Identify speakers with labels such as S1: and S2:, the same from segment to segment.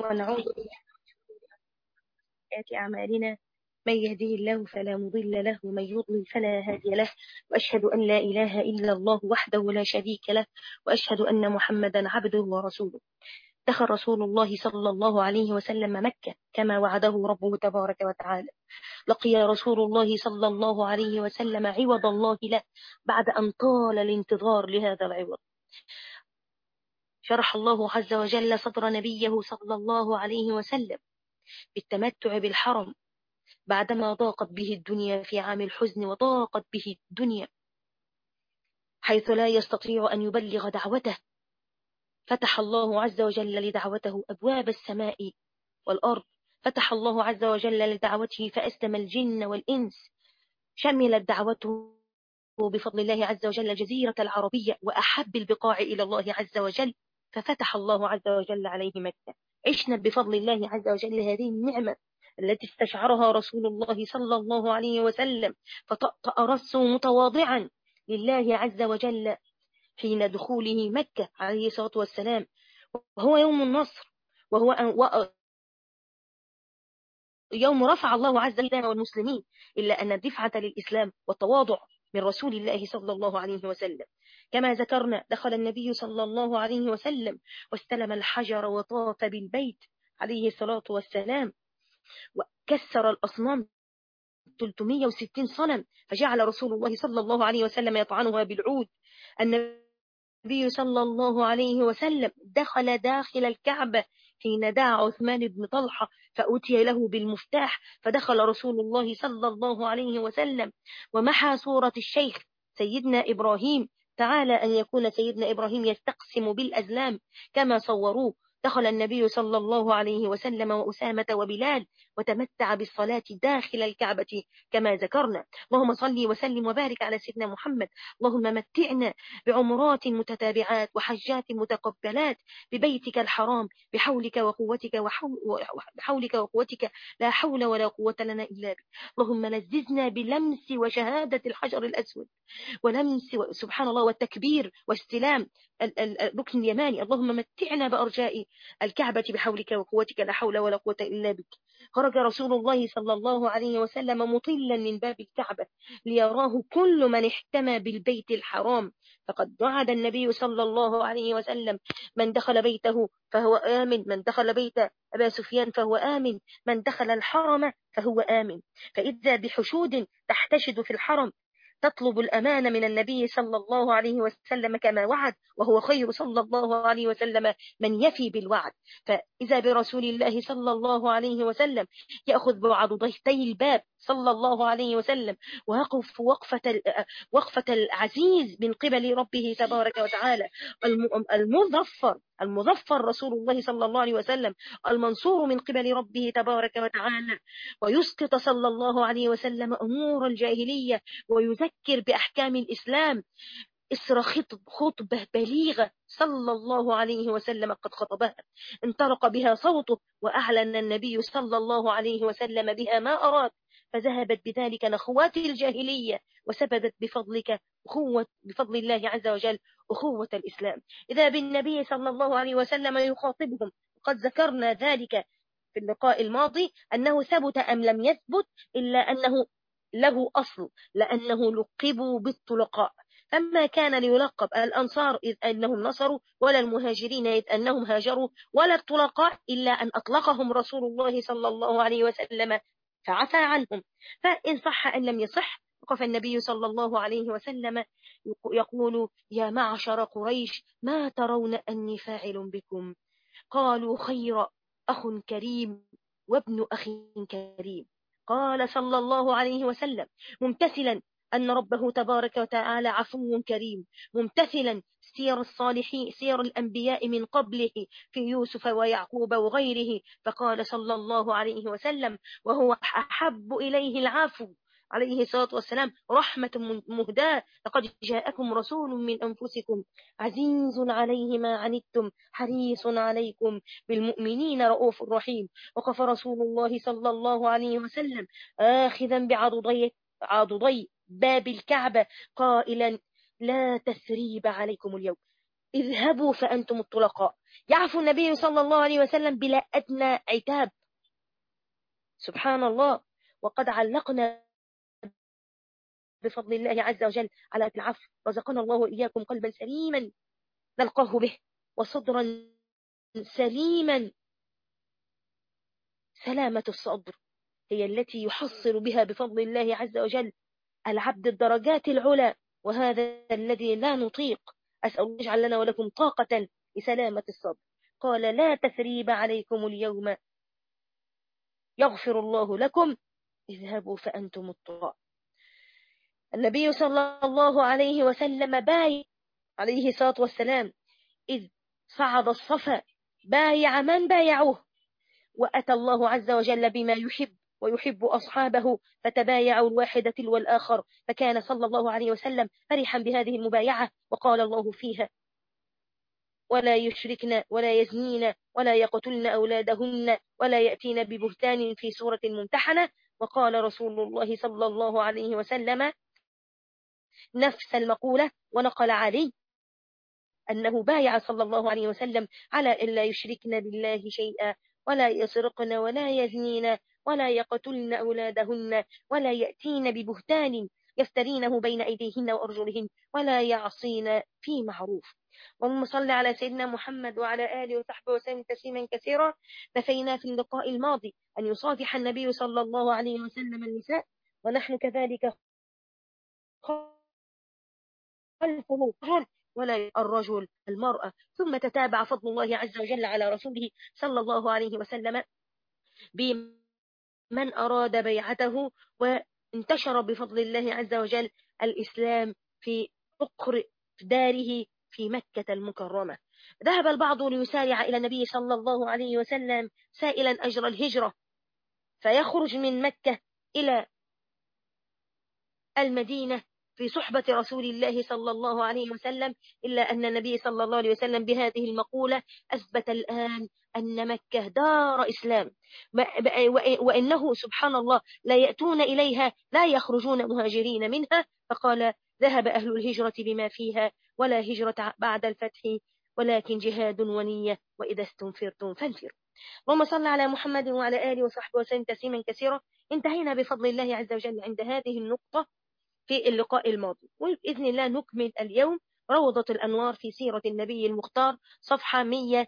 S1: ونعوذ بالله من أعمالنا من يهده الله فلا مضل له ومن يضلل فلا هادي له وأشهد أن لا إله إلا الله وحده لا شريك له وأشهد أن محمدا عبده ورسوله دخل رسول الله صلى الله عليه وسلم مكة كما وعده ربه تبارك وتعالى لقي رسول الله صلى الله عليه وسلم عوض الله له بعد أن طال الانتظار لهذا العوض شرح الله عز وجل صدر نبيه صلى الله عليه وسلم بالتمتع بالحرم بعدما ضاقت به الدنيا في عام الحزن وضاقت به الدنيا حيث لا يستطيع أن يبلغ دعوته فتح الله عز وجل لدعوته أبواب السماء والأرض فتح الله عز وجل لدعوته فأسلم الجن والإنس شملت دعوته بفضل الله عز وجل الجزيرة العربية وأحب البقاع إلى الله عز وجل ففتح الله عز وجل عليه مكة عشنا بفضل الله عز وجل هذه النعمة التي استشعرها رسول الله صلى الله عليه وسلم فطأطأ رأسه متواضعا لله عز وجل حين دخوله مكة عليه الصلاة والسلام وهو يوم النصر وهو يوم رفع الله عز وجل والمسلمين إلا أن الدفعة للإسلام والتواضع من رسول الله صلى الله عليه وسلم كما ذكرنا دخل النبي صلى الله عليه وسلم واستلم الحجر وطاف بالبيت عليه الصلاة والسلام وكسر الأصنام 360 صنم فجعل رسول الله صلى الله عليه وسلم يطعنها بالعود النبي صلى الله عليه وسلم دخل داخل الكعبة حين دعا عثمان بن طلحة فأتي له بالمفتاح فدخل رسول الله صلى الله عليه وسلم ومحى صورة الشيخ سيدنا إبراهيم تعالى أن يكون سيدنا إبراهيم يستقسم بالأزلام كما صوروه دخل النبي صلى الله عليه وسلم وأسامة وبلال وتمتع بالصلاة داخل الكعبة كما ذكرنا اللهم صل وسلم وبارك على سيدنا محمد اللهم متعنا بعمرات متتابعات وحجات متقبلات ببيتك الحرام بحولك وقوتك وحول بحولك وقوتك لا حول ولا قوة لنا إلا بك اللهم لززنا بلمس وشهادة الحجر الأسود ولمس سبحان الله والتكبير واستلام الركن اليماني اللهم متعنا بأرجاء الكعبة بحولك وقوتك لا حول ولا قوة إلا بك خرج رسول الله صلى الله عليه وسلم مطلا من باب الكعبة ليراه كل من احتمى بالبيت الحرام فقد وعد النبي صلى الله عليه وسلم من دخل بيته فهو آمن من دخل بيت أبا سفيان فهو آمن من دخل الحرم فهو آمن فإذا بحشود تحتشد في الحرم تطلب الأمان من النبي صلى الله عليه وسلم كما وعد وهو خير صلى الله عليه وسلم من يفي بالوعد فإذا برسول الله صلى الله عليه وسلم يأخذ بعض ضيفتي الباب صلى الله عليه وسلم ويقف وقفة وقفة العزيز من قبل ربه تبارك وتعالى المظفر المظفر رسول الله صلى الله عليه وسلم المنصور من قبل ربه تبارك وتعالى ويسقط صلى الله عليه وسلم أمور الجاهلية ويذكر بأحكام الإسلام إسر خطب خطبة بليغة صلى الله عليه وسلم قد خطبها انطلق بها صوته وأعلن النبي صلى الله عليه وسلم بها ما أراد فذهبت بذلك نخوات الجاهلية وسببت بفضلك أخوة بفضل الله عز وجل أخوة الإسلام إذا بالنبي صلى الله عليه وسلم يخاطبهم وقد ذكرنا ذلك في اللقاء الماضي أنه ثبت أم لم يثبت إلا أنه له أصل لأنه لقبوا بالطلقاء أما كان ليلقب الأنصار إذ أنهم نصروا ولا المهاجرين إذ أنهم هاجروا ولا الطلقاء إلا أن أطلقهم رسول الله صلى الله عليه وسلم فعفى عنهم فإن صح أن لم يصح وقف النبي صلى الله عليه وسلم يقول يا معشر قريش ما ترون أني فاعل بكم قالوا خير أخ كريم وابن أخ كريم قال صلى الله عليه وسلم ممتثلا أن ربه تبارك وتعالى عفو كريم ممتثلا سير الصالحين سير الأنبياء من قبله في يوسف ويعقوب وغيره فقال صلى الله عليه وسلم وهو أحب إليه العفو عليه الصلاة والسلام رحمة مهداة لقد جاءكم رسول من أنفسكم عزيز عليه ما عنتم حريص عليكم بالمؤمنين رؤوف رحيم وقف رسول الله صلى الله عليه وسلم آخذا بعضضي عضضي باب الكعبة قائلا لا تثريب عليكم اليوم اذهبوا فأنتم الطلقاء يعفو النبي صلى الله عليه وسلم بلا أدنى عتاب سبحان الله وقد علقنا بفضل الله عز وجل على العفو رزقنا الله وإياكم قلبا سليما نلقاه به وصدرا سليما سلامة الصدر هي التي يحصل بها بفضل الله عز وجل العبد الدرجات العلى وهذا الذي لا نطيق أسأل الله يجعل لنا ولكم طاقة لسلامة الصدر قال لا تثريب عليكم اليوم يغفر الله لكم اذهبوا فأنتم الطراء النبي صلى الله عليه وسلم باي عليه الصلاة والسلام إذ صعد الصفا بايع من بايعوه وأتى الله عز وجل بما يحب ويحب أصحابه فتبايعوا الواحد تلو الآخر فكان صلى الله عليه وسلم فرحا بهذه المبايعة وقال الله فيها ولا يشركن ولا يزنين ولا يقتلن أولادهن ولا يأتين ببهتان في سورة ممتحنة وقال رسول الله صلى الله عليه وسلم نفس المقولة ونقل علي أنه بايع صلى الله عليه وسلم على ألا يشركن بالله شيئا ولا يسرقن ولا يزنين ولا يقتلن أولادهن ولا يأتين ببهتان يفترينه بين أيديهن وأرجلهن ولا يعصين في معروف اللهم صل على سيدنا محمد وعلى آله وصحبه وسلم تسليما كثيرا نفينا في اللقاء الماضي أن يصافح النبي صلى الله عليه وسلم النساء ونحن كذلك خلفه رجل ولا الرجل المرأة ثم تتابع فضل الله عز وجل على رسوله صلى الله عليه وسلم بمن أراد بيعته وانتشر بفضل الله عز وجل الإسلام في عقر داره في مكة المكرمة ذهب البعض ليسارع إلى النبي صلى الله عليه وسلم سائلا أجر الهجرة فيخرج من مكة إلى المدينة في صحبة رسول الله صلى الله عليه وسلم إلا أن النبي صلى الله عليه وسلم بهذه المقولة أثبت الآن أن مكة دار إسلام وإنه سبحان الله لا يأتون إليها لا يخرجون مهاجرين منها فقال ذهب أهل الهجرة بما فيها ولا هجرة بعد الفتح ولكن جهاد ونية وإذا استنفرتم فانفروا اللهم صل على محمد وعلى آله وصحبه وسلم تسليما كثيرا انتهينا بفضل الله عز وجل عند هذه النقطة في اللقاء الماضي وبإذن الله نكمل اليوم روضة الأنوار في سيرة النبي المختار صفحة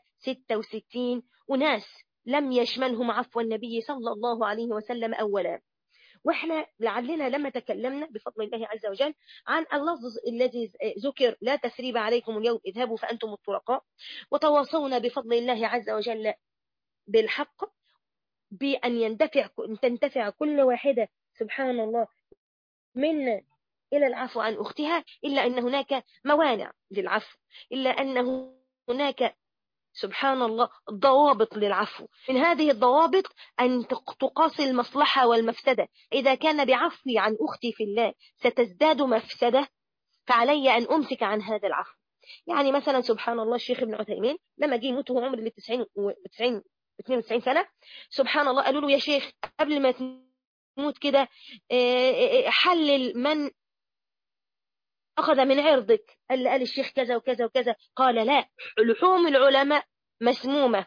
S1: 166 وناس لم يشملهم عفو النبي صلى الله عليه وسلم أولا واحنا لعلنا لما تكلمنا بفضل الله عز وجل عن اللفظ الذي ذكر لا تثريب عليكم اليوم اذهبوا فأنتم الطرقاء وتواصونا بفضل الله عز وجل بالحق بأن يندفع تنتفع كل واحدة سبحان الله منا إلى العفو عن أختها إلا أن هناك موانع للعفو إلا أن هناك سبحان الله ضوابط للعفو من هذه الضوابط أن تقاصي المصلحة والمفسدة إذا كان بعفوي عن أختي في الله ستزداد مفسدة فعلي أن أمسك عن هذا العفو يعني مثلا سبحان الله الشيخ ابن عثيمين لما جه يموت وهو عمر 90 90 92 سنة سبحان الله قالوا له يا شيخ قبل ما تموت كده حلل من أخذ من عرضك قال قال الشيخ كذا وكذا وكذا قال لا لحوم العلماء مسمومة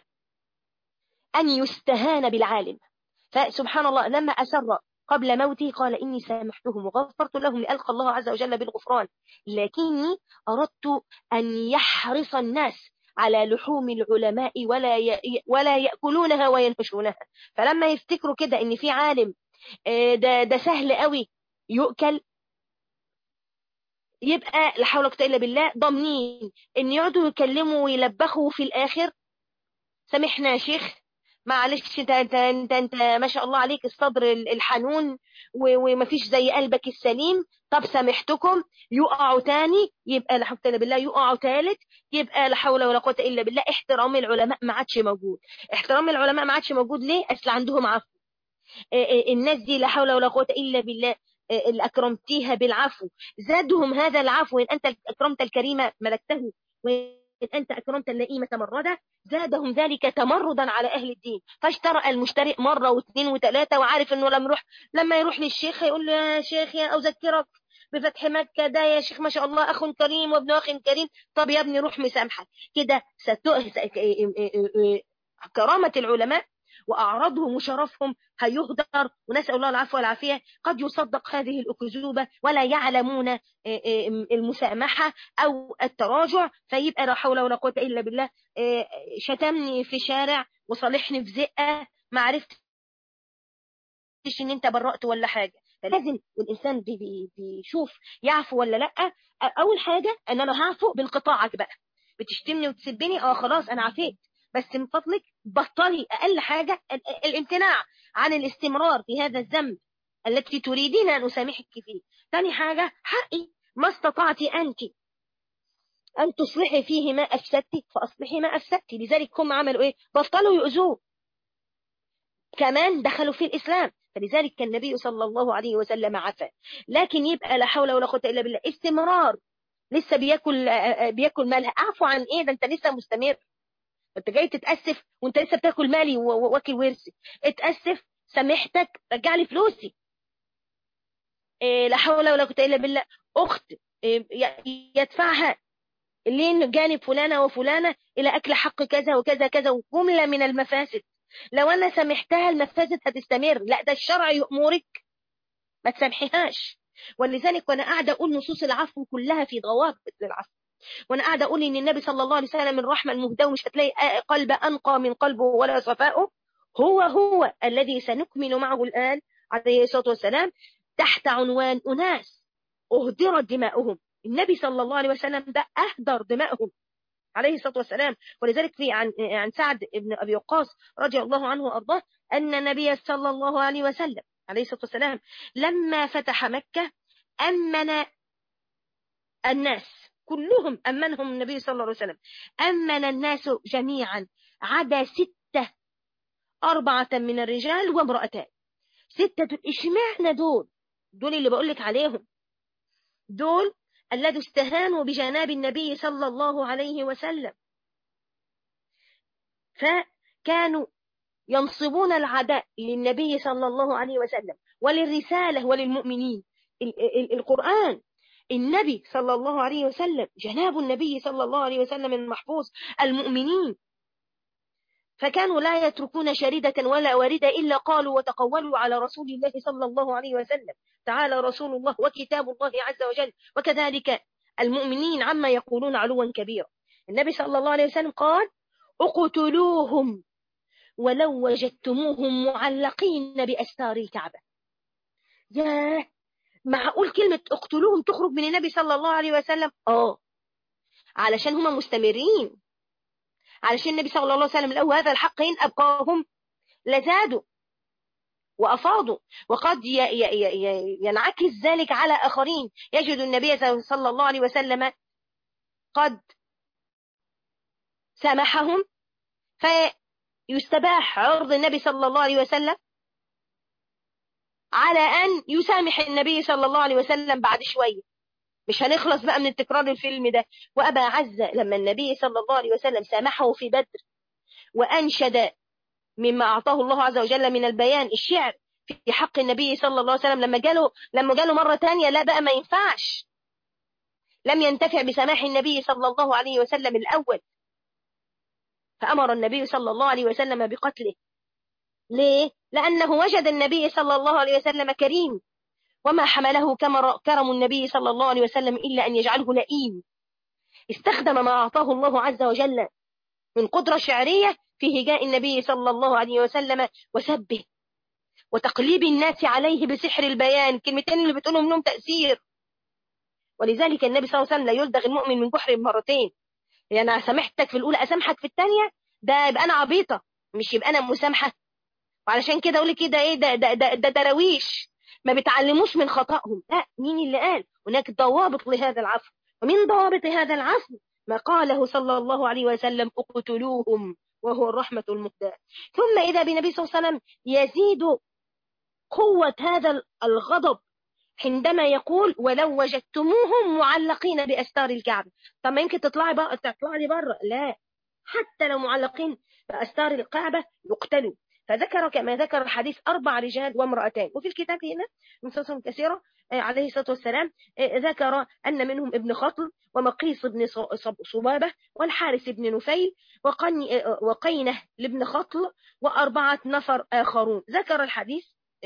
S1: أن يستهان بالعالم فسبحان الله لما أسر قبل موتي قال إني سامحتهم وغفرت لهم لألقى الله عز وجل بالغفران لكني أردت أن يحرص الناس على لحوم العلماء ولا ولا يأكلونها وينهشونها فلما يفتكروا كده إن في عالم ده, ده سهل قوي يؤكل يبقى لا حول ولا قوه الا بالله ضامنين ان يقعدوا يكلموا ويلبخوا في الاخر سامحنا يا شيخ معلش انت انت انت, انت ما شاء الله عليك الصدر الحنون ومفيش زي قلبك السليم طب سامحتكم يقعوا تاني يبقى لا حول الا بالله يقعوا تالت يبقى لا حول ولا قوه الا بالله احترام العلماء ما عادش موجود احترام العلماء ما عادش موجود ليه اصل عندهم عفو الناس دي لا حول ولا قوه الا بالله اللي أكرمتيها بالعفو زادهم هذا العفو إن أنت أكرمت الكريم ملكته وإن أنت أكرمت اللئيم تمردا زادهم ذلك تمردا على أهل الدين فاشترى المشتري مرة واثنين وثلاثة وعارف أنه لما يروح لما يروح للشيخ يقول له يا شيخ يا أذكرك بفتح مكة ده يا شيخ ما شاء الله أخ كريم وابن أخ كريم طب يا ابني روح مسامحك كده كرامة العلماء وأعراضهم وشرفهم هيهدر ونسأل الله العفو والعافية قد يصدق هذه الأكذوبة ولا يعلمون المسامحة أو التراجع فيبقى لا حول ولا قوة إلا بالله شتمني في شارع وصالحني في زقة ما عرفتش ان انت برأت ولا حاجة فلازم الانسان بي بي بيشوف يعفو ولا لا اول حاجة ان انا هعفو بانقطاعك بقى بتشتمني وتسبني اه خلاص انا عفيت بس من فضلك بطلي اقل حاجة الامتناع عن الاستمرار في هذا الذنب التي تريدين ان اسامحك فيه ثاني حاجة حقي ما استطعت انت أن تصلحي فيه ما أفسدتي فأصلحي ما أفسدتي لذلك هم عملوا إيه بطلوا يؤذوه كمان دخلوا في الإسلام فلذلك كان النبي صلى الله عليه وسلم عفا لكن يبقى لا حول ولا قوة إلا بالله استمرار لسه بياكل بياكل مالها اعفو عن ايه ده انت لسه مستمر انت جاي تتاسف وانت لسه بتاكل مالي واكل ورثي اتاسف سامحتك رجع لي فلوسي إيه لا حول ولا قوه الا بالله اخت إيه يدفعها لين جانب فلانة وفلانة إلى أكل حق كذا وكذا كذا وجملة من المفاسد لو أنا سامحتها المفاسد هتستمر لا ده الشرع يأمرك ما تسامحيهاش ولذلك وأنا قاعدة أقول نصوص العفو كلها في ضوابط للعفو وأنا قاعدة أقول إن النبي صلى الله عليه وسلم الرحمة المهدى ومش هتلاقي قلب أنقى من قلبه ولا صفاؤه هو هو الذي سنكمل معه الآن عليه الصلاة والسلام تحت عنوان أناس أهدرت دماؤهم النبي صلى الله عليه وسلم ده أهدر دماءهم عليه الصلاة والسلام ولذلك في عن, عن سعد بن أبي وقاص رضي الله عنه وأرضاه أن النبي صلى الله عليه وسلم عليه الصلاة والسلام لما فتح مكة أمن الناس كلهم أمنهم النبي صلى الله عليه وسلم أمن الناس جميعا عدا ستة أربعة من الرجال وامرأتان ستة إشمعنى دول دول اللي بقولك عليهم دول الذي استهانوا بجناب النبي صلى الله عليه وسلم فكانوا ينصبون العداء للنبي صلى الله عليه وسلم وللرسالة وللمؤمنين القرآن النبي صلى الله عليه وسلم جناب النبي صلى الله عليه وسلم المحفوظ المؤمنين فكانوا لا يتركون شريدة ولا واردة إلا قالوا وتقولوا على رسول الله صلى الله عليه وسلم تعالى رسول الله وكتاب الله عز وجل وكذلك المؤمنين عما يقولون علوا كبيرا النبي صلى الله عليه وسلم قال اقتلوهم ولو وجدتموهم معلقين بأستار الكعبة ياه معقول كلمة اقتلوهم تخرج من النبي صلى الله عليه وسلم اه علشان هما مستمرين علشان النبي صلى الله عليه وسلم لو هذا الحق إن أبقاهم لزادوا وأفاضوا وقد ينعكس ذلك على آخرين يجد النبي صلى الله عليه وسلم قد سامحهم فيستباح عرض النبي صلى الله عليه وسلم على أن يسامح النبي صلى الله عليه وسلم بعد شوية مش هنخلص بقى من التكرار الفيلم ده وأبا عزة لما النبي صلى الله عليه وسلم سامحه في بدر وأنشد مما أعطاه الله عز وجل من البيان الشعر في حق النبي صلى الله عليه وسلم لما جاله لما جاله مرة تانية لا بقى ما ينفعش لم ينتفع بسماح النبي صلى الله عليه وسلم الأول فأمر النبي صلى الله عليه وسلم بقتله ليه؟ لأنه وجد النبي صلى الله عليه وسلم كريم وما حمله كرم النبي صلى الله عليه وسلم إلا أن يجعله لئيم استخدم ما أعطاه الله عز وجل من قدرة شعرية في هجاء النبي صلى الله عليه وسلم وسبه وتقليب الناس عليه بسحر البيان كلمتين اللي بتقولهم لهم تأثير ولذلك النبي صلى الله عليه وسلم لا يلدغ المؤمن من جحر مرتين يعني أنا سامحتك في الأولى أسامحك في الثانية ده يبقى أنا عبيطة مش يبقى أنا مسامحة وعلشان كده أقول كده إيه ده ده ده, ده درويش ما بيتعلموش من خطأهم لا مين اللي قال هناك ضوابط لهذا العفو ومن ضوابط هذا العفو ما قاله صلى الله عليه وسلم اقتلوهم وهو الرحمة المهداة ثم إذا بالنبي صلى الله عليه وسلم يزيد قوة هذا الغضب عندما يقول ولو وجدتموهم معلقين بأستار الكعبة طب ما يمكن تطلعي بقى تطلعي بره لا حتى لو معلقين بأستار الكعبة يقتلوا فذكر كما ذكر الحديث أربع رجال وامرأتان وفي الكتاب هنا نصوص كثيرة عليه الصلاة والسلام ذكر أن منهم ابن خطل ومقيس بن صبابة والحارث بن نفيل وقينه لابن خطل وأربعة نفر آخرون ذكر الحديث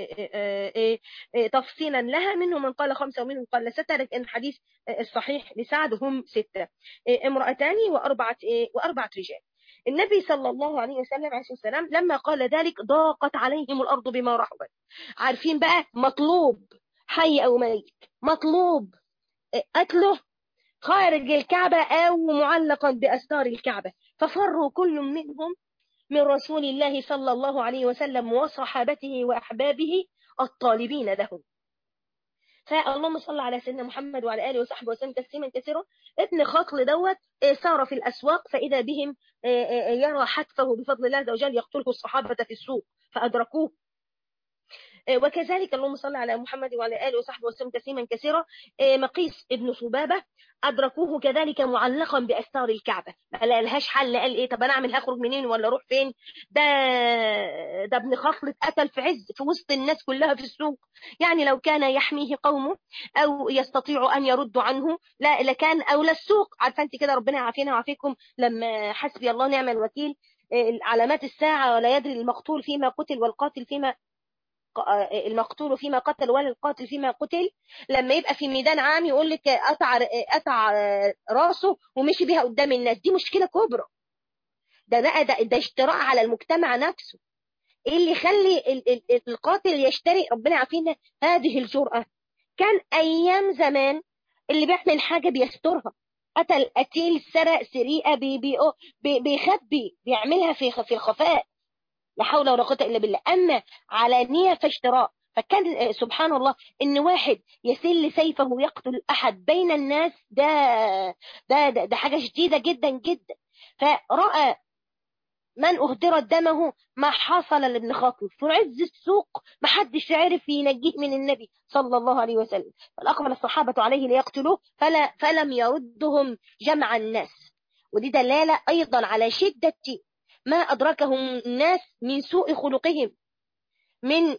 S1: تفصيلا لها منهم من قال خمسة ومنهم قال ستة لكن الحديث الصحيح لسعد هم ستة امرأتان وأربعة, وأربعة رجال النبي صلى الله عليه وسلم عليه السلام لما قال ذلك ضاقت عليهم الأرض بما رحبت عارفين بقى مطلوب حي أو ميت مطلوب قتله خارج الكعبة أو معلقا بأستار الكعبة ففروا كل منهم من رسول الله صلى الله عليه وسلم وصحابته وأحبابه الطالبين لهم فاللهم صل على سيدنا محمد وعلى آله وصحبه وسلم تسليما كثيرا ابن خطل دوت سار في الأسواق فإذا بهم يرى حتفه بفضل الله عز وجل يقتله الصحابة في السوق فأدركوه وكذلك اللهم صل على محمد وعلى آله وصحبه وسلم تسليما كثيرا مقيس ابن صبابة أدركوه كذلك معلقا بأستار الكعبة ما لهاش حل قال إيه طب أنا أعمل هخرج منين ولا أروح فين ده ده ابن خصل اتقتل في عز في وسط الناس كلها في السوق يعني لو كان يحميه قومه أو يستطيع أن يردوا عنه لا لكان أولى السوق عارفة أنت كده ربنا يعافينا ويعافيكم لما حسبي الله نعم الوكيل علامات الساعة ولا يدري المقتول فيما قتل والقاتل فيما المقتول فيما قتل ولا القاتل فيما قتل لما يبقى في ميدان عام يقول لك قطع قطع راسه ومشي بيها قدام الناس دي مشكله كبرى ده بقى ده, ده اشتراء على المجتمع نفسه ايه اللي يخلي القاتل يشتري ربنا عارفين هذه الجرأة كان ايام زمان اللي بيعمل حاجة بيسترها قتل قتيل سرق سرقة بي بي بي بيخبي بيعملها في في الخفاء لا حول ولا قوه الا بالله اما علانيه فاشتراء فكان سبحان الله ان واحد يسل سيفه ويقتل احد بين الناس ده ده ده, ده حاجه شديده جدا جدا فراى من اهدرت دمه ما حصل لابن خاطر في عز السوق ما حدش عرف ينجيه من النبي صلى الله عليه وسلم فالاقبل الصحابه عليه ليقتلوه فلا فلم يردهم جمع الناس ودي دلاله ايضا على شده ما أدركهم الناس من سوء خلقهم من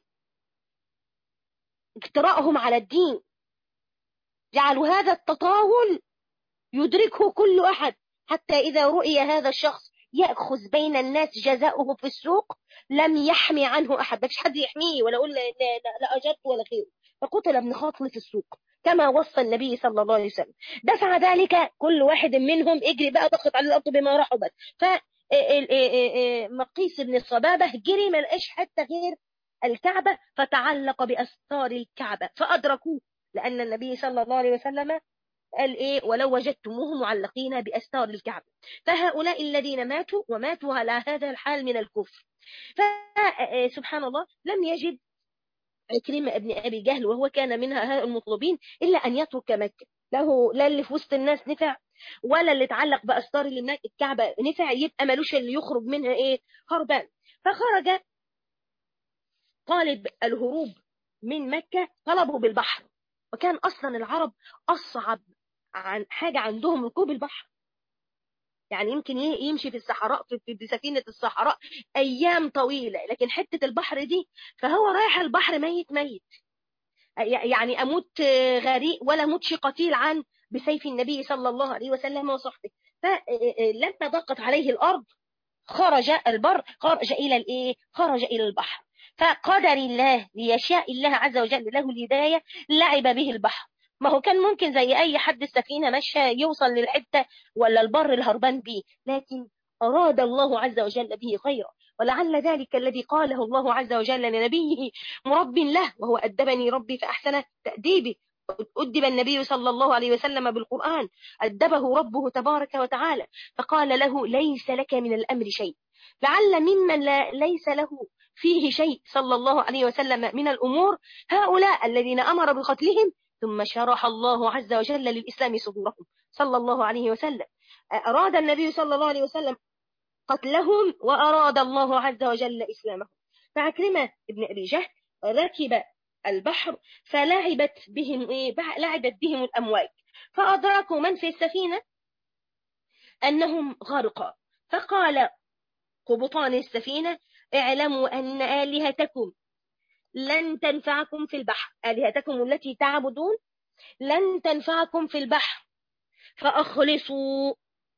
S1: اجتراءهم على الدين جعلوا هذا التطاول يدركه كل أحد حتى إذا رؤي هذا الشخص يأخذ بين الناس جزاؤه في السوق لم يحمي عنه أحد مش حد يحميه ولا يقول لا, لا, لا أجبت ولا خير فقتل ابن خاطل في السوق كما وصى النبي صلى الله عليه وسلم دفع ذلك كل واحد منهم اجري بقى ضغط على الأرض بما رحبت ف مقيس بن الصبابة جري ما لقاش حتى غير الكعبة فتعلق بأستار الكعبة فأدركوه لأن النبي صلى الله عليه وسلم قال إيه ولو وجدتموه معلقين بأستار الكعبة فهؤلاء الذين ماتوا وماتوا على هذا الحال من الكفر فسبحان الله لم يجد عكرمة ابن أبي جهل وهو كان منها هؤلاء المطلوبين إلا أن يترك مكة له لا اللي في وسط الناس نفع ولا اللي اتعلق بأستار اللي هناك الكعبة نفع يبقى ملوش اللي يخرج منها ايه هربان فخرج طالب الهروب من مكة طلبوا بالبحر وكان أصلا العرب أصعب عن حاجة عندهم ركوب البحر يعني يمكن يمشي في الصحراء في بسفينة الصحراء أيام طويلة لكن حتة البحر دي فهو رايح البحر ميت ميت يعني أموت غريق ولا أموتش قتيل عن بسيف النبي صلى الله عليه وسلم وصحبه فلما ضاقت عليه الأرض خرج البر خرج إلى الإيه خرج إلى البحر فقدر الله ليشاء الله عز وجل له الهداية لعب به البحر ما هو كان ممكن زي أي حد السفينة مشى يوصل للحتة ولا البر الهربان بيه لكن أراد الله عز وجل به خيرا ولعل ذلك الذي قاله الله عز وجل لنبيه مرب له وهو أدبني ربي فأحسن تأديبي أدب النبي صلى الله عليه وسلم بالقرآن أدبه ربه تبارك وتعالى فقال له ليس لك من الأمر شيء لعل ممن لا ليس له فيه شيء صلى الله عليه وسلم من الأمور هؤلاء الذين أمر بقتلهم ثم شرح الله عز وجل للإسلام صدورهم صلى الله عليه وسلم أراد النبي صلى الله عليه وسلم قتلهم وأراد الله عز وجل إسلامهم فعكرمة ابن أبي جهل ركب البحر فلعبت بهم إيه؟ لعبت بهم الأمواج فأدركوا من في السفينة أنهم غرقا فقال قبطان السفينة اعلموا أن آلهتكم لن تنفعكم في البحر آلهتكم التي تعبدون لن تنفعكم في البحر فأخلصوا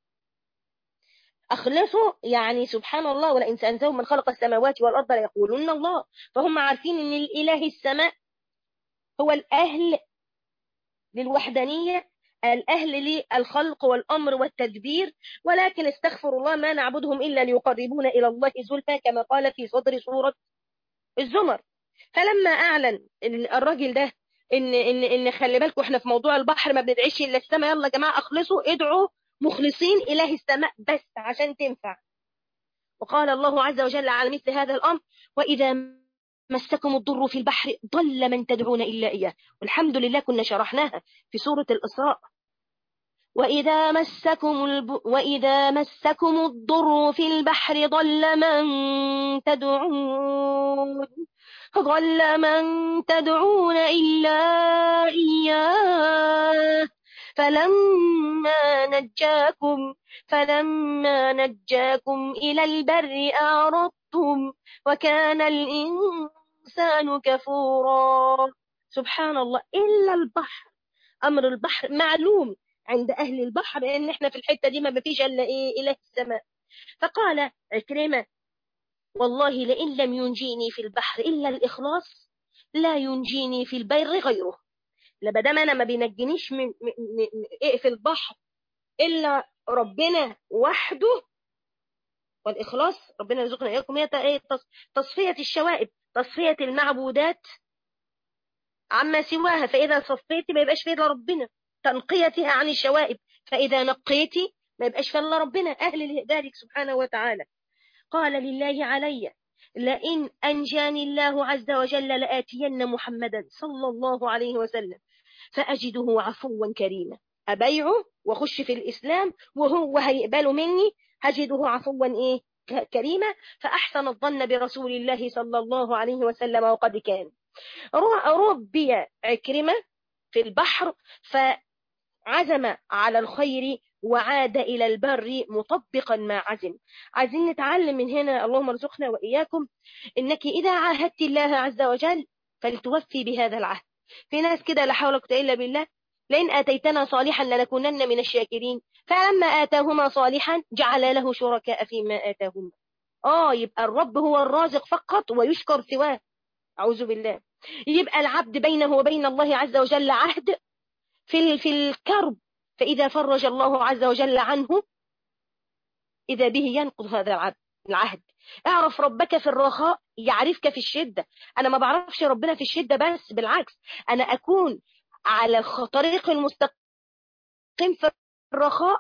S1: أخلصوا يعني سبحان الله ولئن سألتهم من خلق السماوات والأرض ليقولون الله فهم عارفين أن الإله السماء هو الأهل للوحدانية الأهل للخلق والأمر والتدبير ولكن استغفر الله ما نعبدهم إلا ليقربونا إلى الله زلفى كما قال في صدر سورة الزمر فلما أعلن الراجل ده إن إن إن خلي بالكم إحنا في موضوع البحر ما بندعيش إلا السماء يلا يا جماعة أخلصوا ادعوا مخلصين إله السماء بس عشان تنفع وقال الله عز وجل على مثل هذا الأمر وإذا مسكم الضر في البحر ضل من تدعون إلا إياه والحمد لله كنا شرحناها في سورة الإسراء وإذا مسكم الب... وإذا مسكم الضر في البحر ضل من تدعون ضل من تدعون إلا إياه فلما نجاكم فلما نجاكم إلى البر أعرضتم وكان الإنسان كفورا سبحان الله إلا البحر أمر البحر معلوم عند أهل البحر لأن إحنا في الحتة دي ما فيش إلا إيه إله السماء فقال عكرمة والله لئن لم ينجيني في البحر إلا الإخلاص لا ينجيني في البر غيره لبدام أنا ما بينجنيش من, من, من إيه في البحر إلا ربنا وحده والإخلاص ربنا يرزقنا إياكم هي تصفية الشوائب تصفية المعبودات عما سواها فإذا صفيت ما يبقاش فيه إلا ربنا تنقيتها عن الشوائب فإذا نقيتي ما يبقاش فيه إلا ربنا أهل ذلك سبحانه وتعالى قال لله علي لئن أنجاني الله عز وجل لآتين محمدا صلى الله عليه وسلم فأجده عفوا كريما أبيعه وخش في الإسلام وهو هيقبله مني هجده عفوا إيه كريما فأحسن الظن برسول الله صلى الله عليه وسلم وقد كان ربي عكرمة في البحر فعزم على الخير وعاد إلى البر مطبقا ما عزم عايزين نتعلم من هنا اللهم ارزقنا وإياكم إنك إذا عاهدت الله عز وجل فلتوفي بهذا العهد في ناس كده لا حول ولا إلا بالله لئن آتيتنا صالحا لنكونن من الشاكرين فلما آتاهما صالحا جعل له شركاء فيما آتاهما آه يبقى الرب هو الرازق فقط ويشكر سواه أعوذ بالله يبقى العبد بينه وبين الله عز وجل عهد في في الكرب فإذا فرج الله عز وجل عنه إذا به ينقض هذا العبد العهد اعرف ربك في الرخاء يعرفك في الشدة أنا ما بعرفش ربنا في الشدة بس بالعكس أنا أكون على الطريق المستقيم في الرخاء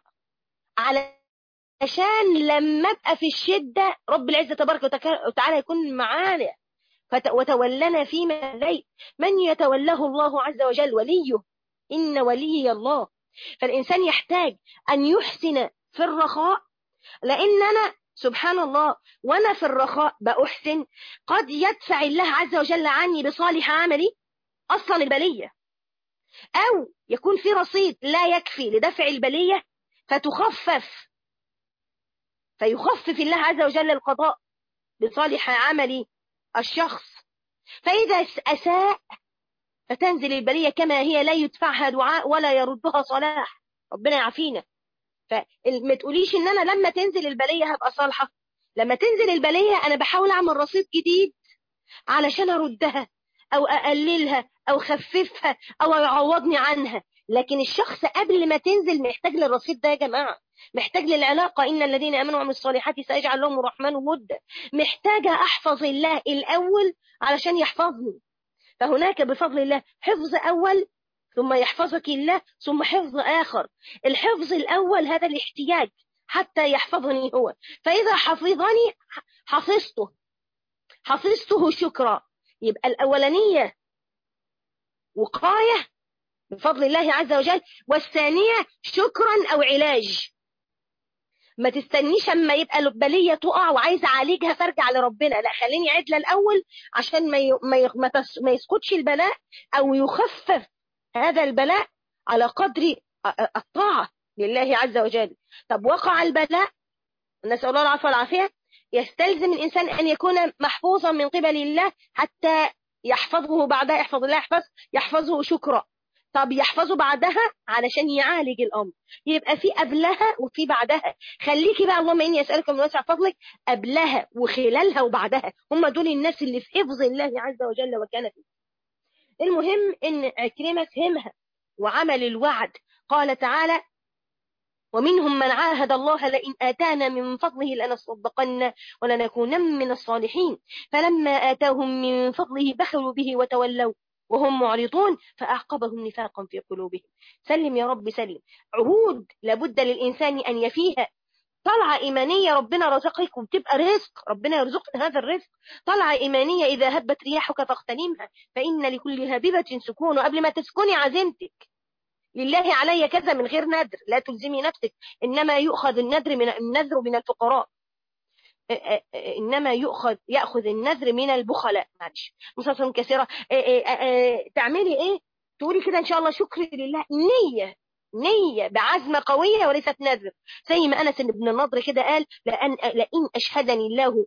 S1: علشان لما ابقى في الشدة رب العزة تبارك وتعالى يكون معانا وتولنا فيما لي من يتولاه الله عز وجل وليه إن ولي الله فالإنسان يحتاج أن يحسن في الرخاء لأن أنا سبحان الله وأنا في الرخاء بأحسن قد يدفع الله عز وجل عني بصالح عملي أصلا البلية أو يكون في رصيد لا يكفي لدفع البلية فتخفف فيخفف الله عز وجل القضاء بصالح عمل الشخص فإذا أساء فتنزل البلية كما هي لا يدفعها دعاء ولا يردها صلاح ربنا يعافينا فما تقوليش ان انا لما تنزل البلية هبقى صالحة لما تنزل البلية انا بحاول اعمل رصيد جديد علشان اردها او اقللها او خففها او يعوضني عنها لكن الشخص قبل ما تنزل محتاج للرصيد ده يا جماعة محتاج للعلاقة إن الذين أمنوا وعملوا الصالحات سيجعل لهم الرحمن ودا محتاجة أحفظ الله الأول علشان يحفظني فهناك بفضل الله حفظ أول ثم يحفظك الله ثم حفظ آخر الحفظ الأول هذا الاحتياج حتى يحفظني هو فإذا حفظني حفظته حفظته شكرا يبقى الأولانية وقاية بفضل الله عز وجل والثانية شكرا أو علاج ما تستنيش اما يبقى البلية تقع وعايزة اعالجها فارجع لربنا لا خليني عدلة الاول عشان ما ي... ما, ي... ما, تس... ما يسقطش البلاء او يخفف هذا البلاء على قدر الطاعة لله عز وجل طب وقع البلاء نسأل الله العفو والعافية يستلزم الإنسان أن يكون محفوظا من قبل الله حتى يحفظه بعدها يحفظ الله يحفظ يحفظه شكرا طب يحفظه بعدها علشان يعالج الأمر يبقى في قبلها وفي بعدها خليكي بقى اللهم إني أسألك من واسع فضلك قبلها وخلالها وبعدها هم دول الناس اللي في حفظ الله عز وجل وكان فيه المهم إن عكرمة فهمها وعمل الوعد قال تعالى ومنهم من عاهد الله لئن آتانا من فضله لنصدقن ولنكونن من الصالحين فلما آتاهم من فضله بخلوا به وتولوا وهم معرضون فأعقبهم نفاقا في قلوبهم سلم يا رب سلم عهود لابد للإنسان أن يفيها طلعة إيمانية ربنا رزقك وبتبقى رزق ربنا يرزقنا هذا الرزق طلعة إيمانية إذا هبت رياحك فاغتنمها فإن لكل هببة سكون وقبل ما تسكني عزيمتك لله علي كذا من غير ندر لا تلزمي نفسك إنما يؤخذ النذر من النذر من الفقراء إنما يؤخذ يأخذ النذر من البخلاء معلش مصاصم كثيرة تعملي إيه تقولي كده إن شاء الله شكر لله نية نية بعزمة قوية وليست نذر زي ما أنس بن النضر كده قال لأن لئن أشهدني الله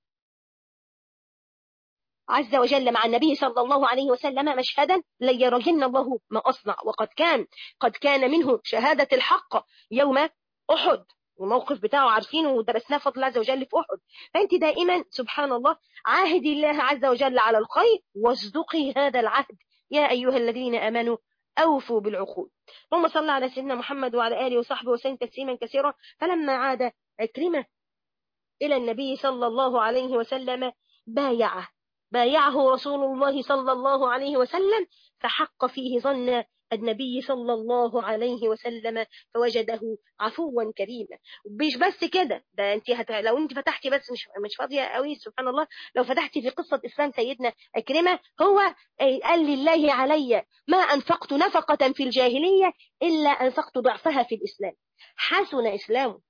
S1: عز وجل مع النبي صلى الله عليه وسلم مشهدا ليرجن الله ما أصنع وقد كان قد كان منه شهادة الحق يوم أحد والموقف بتاعه عارفينه ودرسناه فضل الله عز وجل في أحد فأنت دائما سبحان الله عاهدي الله عز وجل على الخير واصدقي هذا العهد يا أيها الذين آمنوا أوفوا بالعقود اللهم صل على سيدنا محمد وعلى آله وصحبه وسلم تسليما كثيرا فلما عاد عكرمة إلى النبي صلى الله عليه وسلم بايعه بايعه رسول الله صلى الله عليه وسلم فحق فيه ظن النبي صلى الله عليه وسلم فوجده عفوا كريما مش بس كده ده انت هت... لو انت فتحتي بس مش مش فاضيه قوي سبحان الله لو فتحتي في قصه اسلام سيدنا اكرمه هو قال لله علي ما انفقت نفقه في الجاهليه الا انفقت ضعفها في الاسلام حسن اسلامه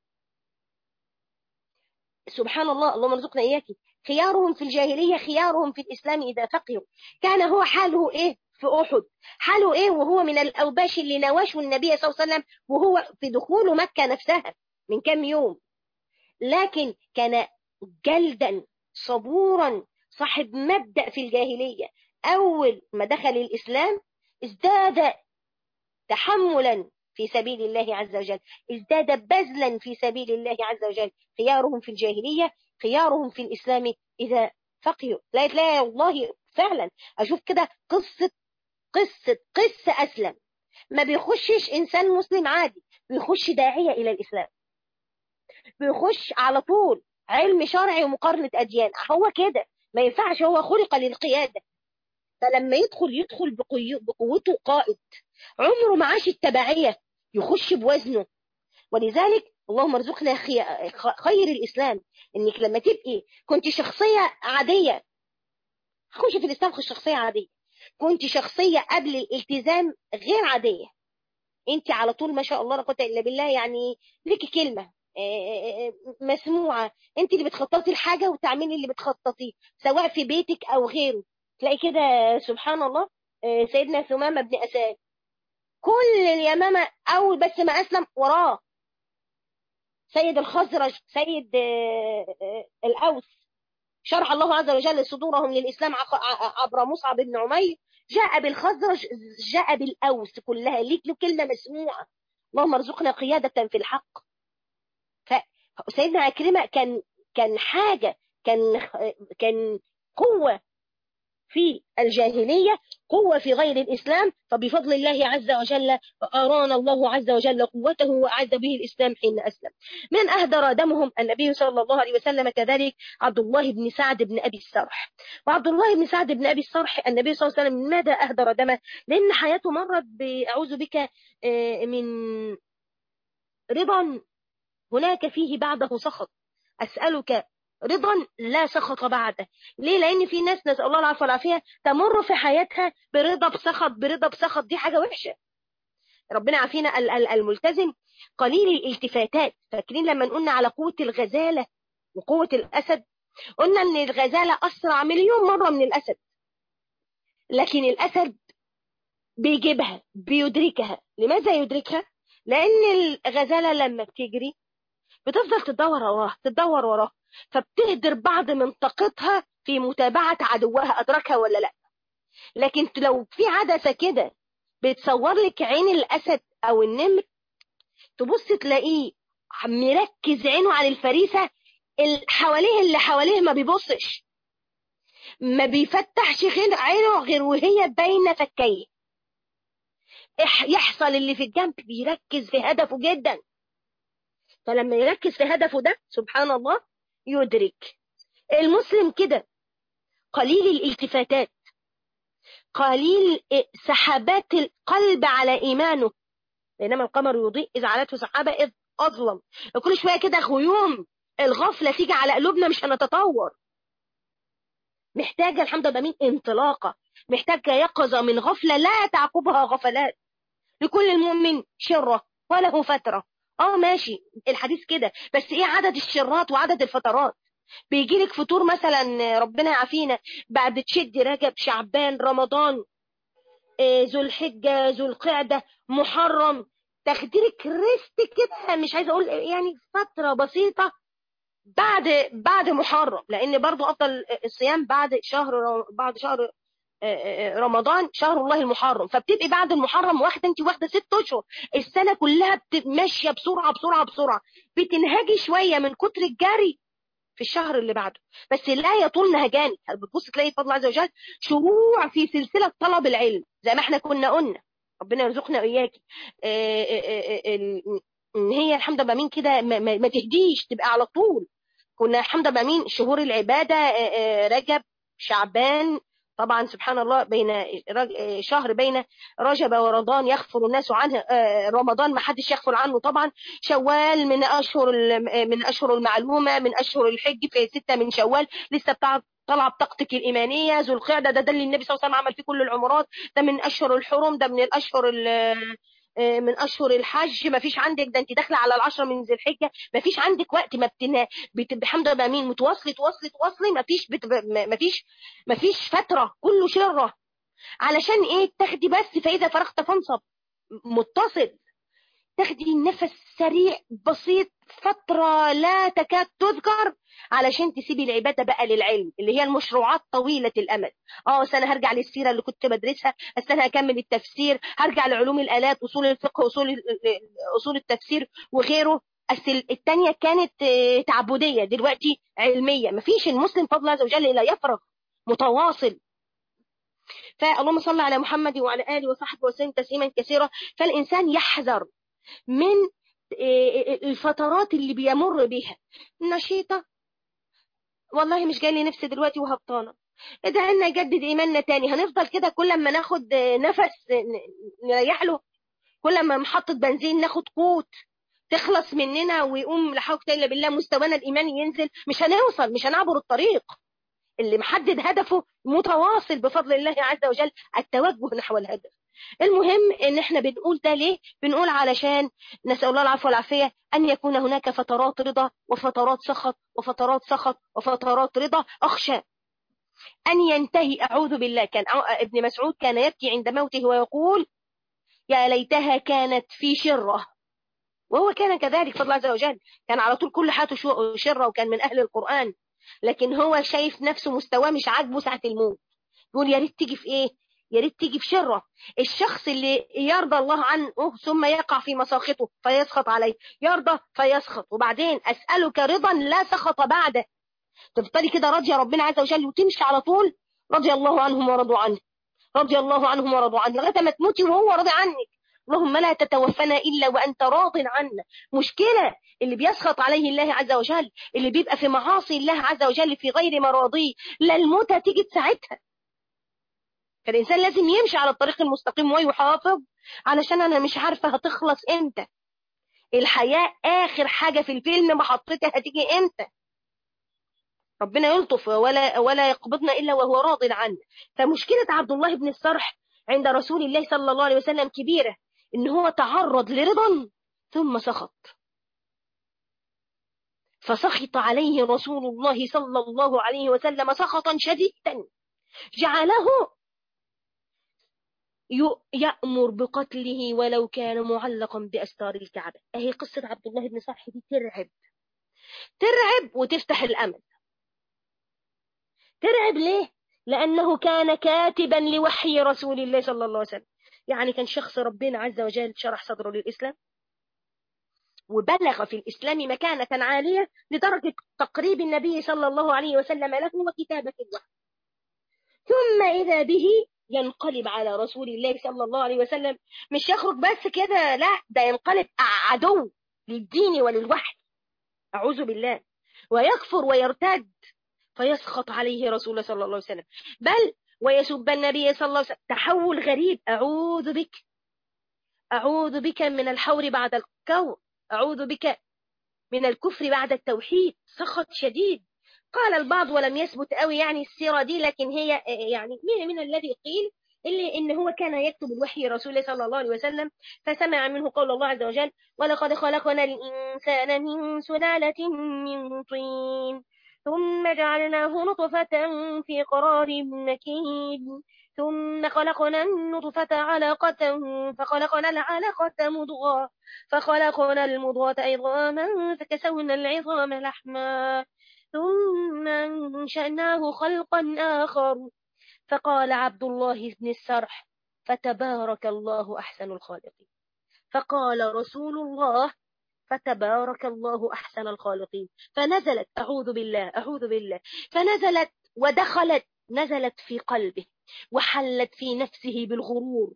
S1: سبحان الله اللهم ارزقنا اياكي خيارهم في الجاهليه خيارهم في الاسلام اذا فقهوا كان هو حاله ايه في أحد حاله إيه وهو من الأوباش اللي نواشوا النبي صلى الله عليه وسلم وهو في دخول مكة نفسها من كم يوم لكن كان جلدا صبورا صاحب مبدأ في الجاهلية أول ما دخل الإسلام ازداد تحملا في سبيل الله عز وجل ازداد بذلا في سبيل الله عز وجل خيارهم في الجاهلية خيارهم في الإسلام إذا فقهوا لا لا والله فعلا أشوف كده قصة قصة قس أسلم ما بيخشش إنسان مسلم عادي بيخش داعية إلى الإسلام بيخش على طول علم شرعي ومقارنة أديان هو كده ما ينفعش هو خلق للقيادة فلما يدخل يدخل بقوته قائد عمره ما عاش التبعية يخش بوزنه ولذلك اللهم ارزقنا خير الإسلام إنك لما تبقي كنت شخصية عادية خش في الإسلام خش شخصية عادية كنت شخصية قبل الالتزام غير عادية انت على طول ما شاء الله لا قوه الا بالله يعني ليكي كلمة مسموعة انت اللي بتخططي الحاجة وتعملي اللي بتخططيه سواء في بيتك او غيره تلاقي كده سبحان الله سيدنا ثمامة بن أساد كل اليمامة أول بس ما أسلم وراه سيد الخزرج سيد الأوس شرح الله عز وجل صدورهم للإسلام عبر مصعب بن عمير جاء بالخزرج جاء بالأوس كلها ليك له كلمة مسموعة اللهم ارزقنا قيادة في الحق فسيدنا عكرمة كان كان حاجة كان كان قوة في الجاهلية قوة في غير الإسلام فبفضل الله عز وجل أرانا الله عز وجل قوته وأعز به الإسلام حين أسلم من أهدر دمهم النبي صلى الله عليه وسلم كذلك عبد الله بن سعد بن أبي السرح وعبد الله بن سعد بن أبي السرح النبي صلى الله عليه وسلم ماذا أهدر دمه لأن حياته مرت بأعوذ بك من رضا هناك فيه بعده سخط أسألك رضا لا سخط بعده ليه لان في ناس نسال الله العفو والعافيه تمر في حياتها برضا بسخط برضا بسخط دي حاجه وحشه ربنا عافينا الملتزم قليل الالتفاتات فاكرين لما قلنا على قوه الغزاله وقوه الاسد قلنا ان الغزاله اسرع مليون مره من الاسد لكن الاسد بيجيبها بيدركها لماذا يدركها لان الغزاله لما بتجري بتفضل تدور وراها تدور وراها فبتهدر بعض من طاقتها في متابعة عدوها أدركها ولا لا لكن لو في عدسة كده بتصور لك عين الأسد أو النمر تبص تلاقيه مركز عينه على الفريسة حواليه اللي حواليه ما بيبصش ما بيفتحش غير عينه غير وهي باينة فكيه يحصل اللي في الجنب بيركز في هدفه جدا فلما يركز في هدفه ده سبحان الله يدرك المسلم كده قليل الالتفاتات قليل سحابات القلب على إيمانه بينما القمر يضيء إذا علته سحابة إذ أظلم كل شوية كده غيوم الغفلة تيجي على قلوبنا مش هنتطور محتاجة الحمد لله مين انطلاقة محتاجة يقظة من غفلة لا تعقبها غفلات لكل المؤمن شرة وله فترة اه ماشي الحديث كده بس ايه عدد الشرات وعدد الفترات بيجي لك فطور مثلا ربنا يعافينا بعد تشد رجب شعبان رمضان ذو الحجة ذو القعدة محرم تاخديلك ريست كده مش عايزه اقول يعني فتره بسيطه بعد بعد محرم لان برضو افضل الصيام بعد شهر بعد شهر رمضان شهر الله المحرم فبتبقي بعد المحرم واخده انت واخده ست اشهر السنه كلها ماشيه بسرعه بسرعه بسرعه بتنهجي شويه من كتر الجري في الشهر اللي بعده بس لا يطول نهجانك بتبص تلاقي فضل عز وجل شروع في سلسله طلب العلم زي ما احنا كنا قلنا ربنا يرزقنا واياكي ان هي الحمد لله مين كده ما, ما تهديش تبقى على طول كنا الحمد لله مين شهور العباده رجب شعبان طبعا سبحان الله بين شهر بين رجب ورمضان يغفر الناس عنه رمضان ما حدش يغفر عنه طبعا شوال من اشهر من اشهر المعلومه من اشهر الحج في ستة من شوال لسه بتاع طالعه بطاقتك الايمانيه ذو القعده ده ده اللي النبي صلى الله عليه وسلم عمل فيه كل العمرات ده من اشهر الحرم ده من الاشهر من اشهر الحج ما فيش عندك ده انت داخله على العشره من ذي الحجه ما فيش عندك وقت ما بتنا الحمد لله مين متواصلي تواصلي تواصلي ما فيش بت... ما فيش ما فيش فتره كله شره علشان ايه تاخدي بس فاذا فرغت فانصب متصل تاخدي نفس سريع بسيط فترة لا تكاد تذكر علشان تسيبي العبادة بقى للعلم اللي هي المشروعات طويلة الأمد اه بس أنا هرجع للسيرة اللي كنت بدرسها بس أنا هكمل التفسير هرجع لعلوم الآلات أصول الفقه أصول أصول التفسير وغيره أصل التانية كانت تعبدية دلوقتي علمية مفيش المسلم فضل عز وجل إلا يفرغ متواصل فاللهم صل على محمد وعلى آله وصحبه وسلم تسليما كثيرا فالإنسان يحذر من الفترات اللي بيمر بيها نشيطة والله مش جاي لي نفسي دلوقتي وهبطانة ادعي لنا يجدد ايماننا تاني هنفضل كده كل ما ناخد نفس نريح له كل ما محطة بنزين ناخد قوت تخلص مننا ويقوم لا حول الا بالله مستوانا الايماني ينزل مش هنوصل مش هنعبر الطريق اللي محدد هدفه متواصل بفضل الله عز وجل التوجه نحو الهدف المهم ان احنا بنقول ده ليه بنقول علشان نسأل الله العفو والعافية ان يكون هناك فترات رضا وفترات سخط وفترات سخط وفترات رضا اخشى ان ينتهي اعوذ بالله كان ابن مسعود كان يبكي عند موته ويقول يا ليتها كانت في شرة وهو كان كذلك فضل عز وجل كان على طول كل حياته شرة وكان من اهل القرآن لكن هو شايف نفسه مستواه مش عاجبه ساعة الموت يقول يا ريت تيجي في ايه يا ريت تيجي في شره الشخص اللي يرضى الله عنه ثم يقع في مساخطه فيسخط عليه يرضى فيسخط وبعدين اسالك رضا لا سخط بعده تفضلي كده راضيه ربنا عز وجل وتمشي على طول رضي الله عنهم ورضوا عنه رضي الله عنهم ورضوا عنه لغايه ما تموتي وهو راضي عنك اللهم لا تتوفنا الا وانت راض عنا مشكله اللي بيسخط عليه الله عز وجل اللي بيبقى في معاصي الله عز وجل في غير مراضيه لا الموت هتيجي ساعتها فالإنسان لازم يمشي على الطريق المستقيم ويحافظ علشان أنا مش عارفة هتخلص إمتى الحياة آخر حاجة في الفيلم محطتها هتيجي إمتى ربنا يلطف ولا ولا يقبضنا إلا وهو راض عنا فمشكلة عبد الله بن السرح عند رسول الله صلى الله عليه وسلم كبيرة إن هو تعرض لرضا ثم سخط فسخط عليه رسول الله صلى الله عليه وسلم سخطا شديدا جعله يأمر بقتله ولو كان معلقا بأستار الكعبة أهي قصة عبد الله بن صالح دي ترعب ترعب وتفتح الأمل ترعب ليه؟ لأنه كان كاتبا لوحي رسول الله صلى الله عليه وسلم يعني كان شخص ربنا عز وجل شرح صدره للإسلام وبلغ في الإسلام مكانة عالية لدرجة تقريب النبي صلى الله عليه وسلم له وكتابة الوحي ثم إذا به ينقلب على رسول الله صلى الله عليه وسلم مش يخرج بس كده لا ده ينقلب عدو للدين وللوحي أعوذ بالله ويكفر ويرتد فيسخط عليه رسول الله صلى الله عليه وسلم بل ويسب النبي صلى الله عليه وسلم تحول غريب أعوذ بك أعوذ بك من الحور بعد الكور أعوذ بك من الكفر بعد التوحيد سخط شديد قال البعض ولم يثبت قوي يعني السيرة دي لكن هي يعني من, من الذي قيل اللي إن هو كان يكتب الوحي رسول الله صلى الله عليه وسلم فسمع منه قول الله عز وجل ولقد خلقنا الإنسان من سلالة من طين ثم جعلناه نطفة في قرار مكين ثم خلقنا النطفة علقة فخلقنا العلقة مضغة فخلقنا المضغة عظاما فكسونا العظام لحما ثم أنشأناه خلقا آخر فقال عبد الله بن السرح فتبارك الله أحسن الخالقين فقال رسول الله فتبارك الله أحسن الخالقين فنزلت أعوذ بالله أعوذ بالله فنزلت ودخلت نزلت في قلبه وحلت في نفسه بالغرور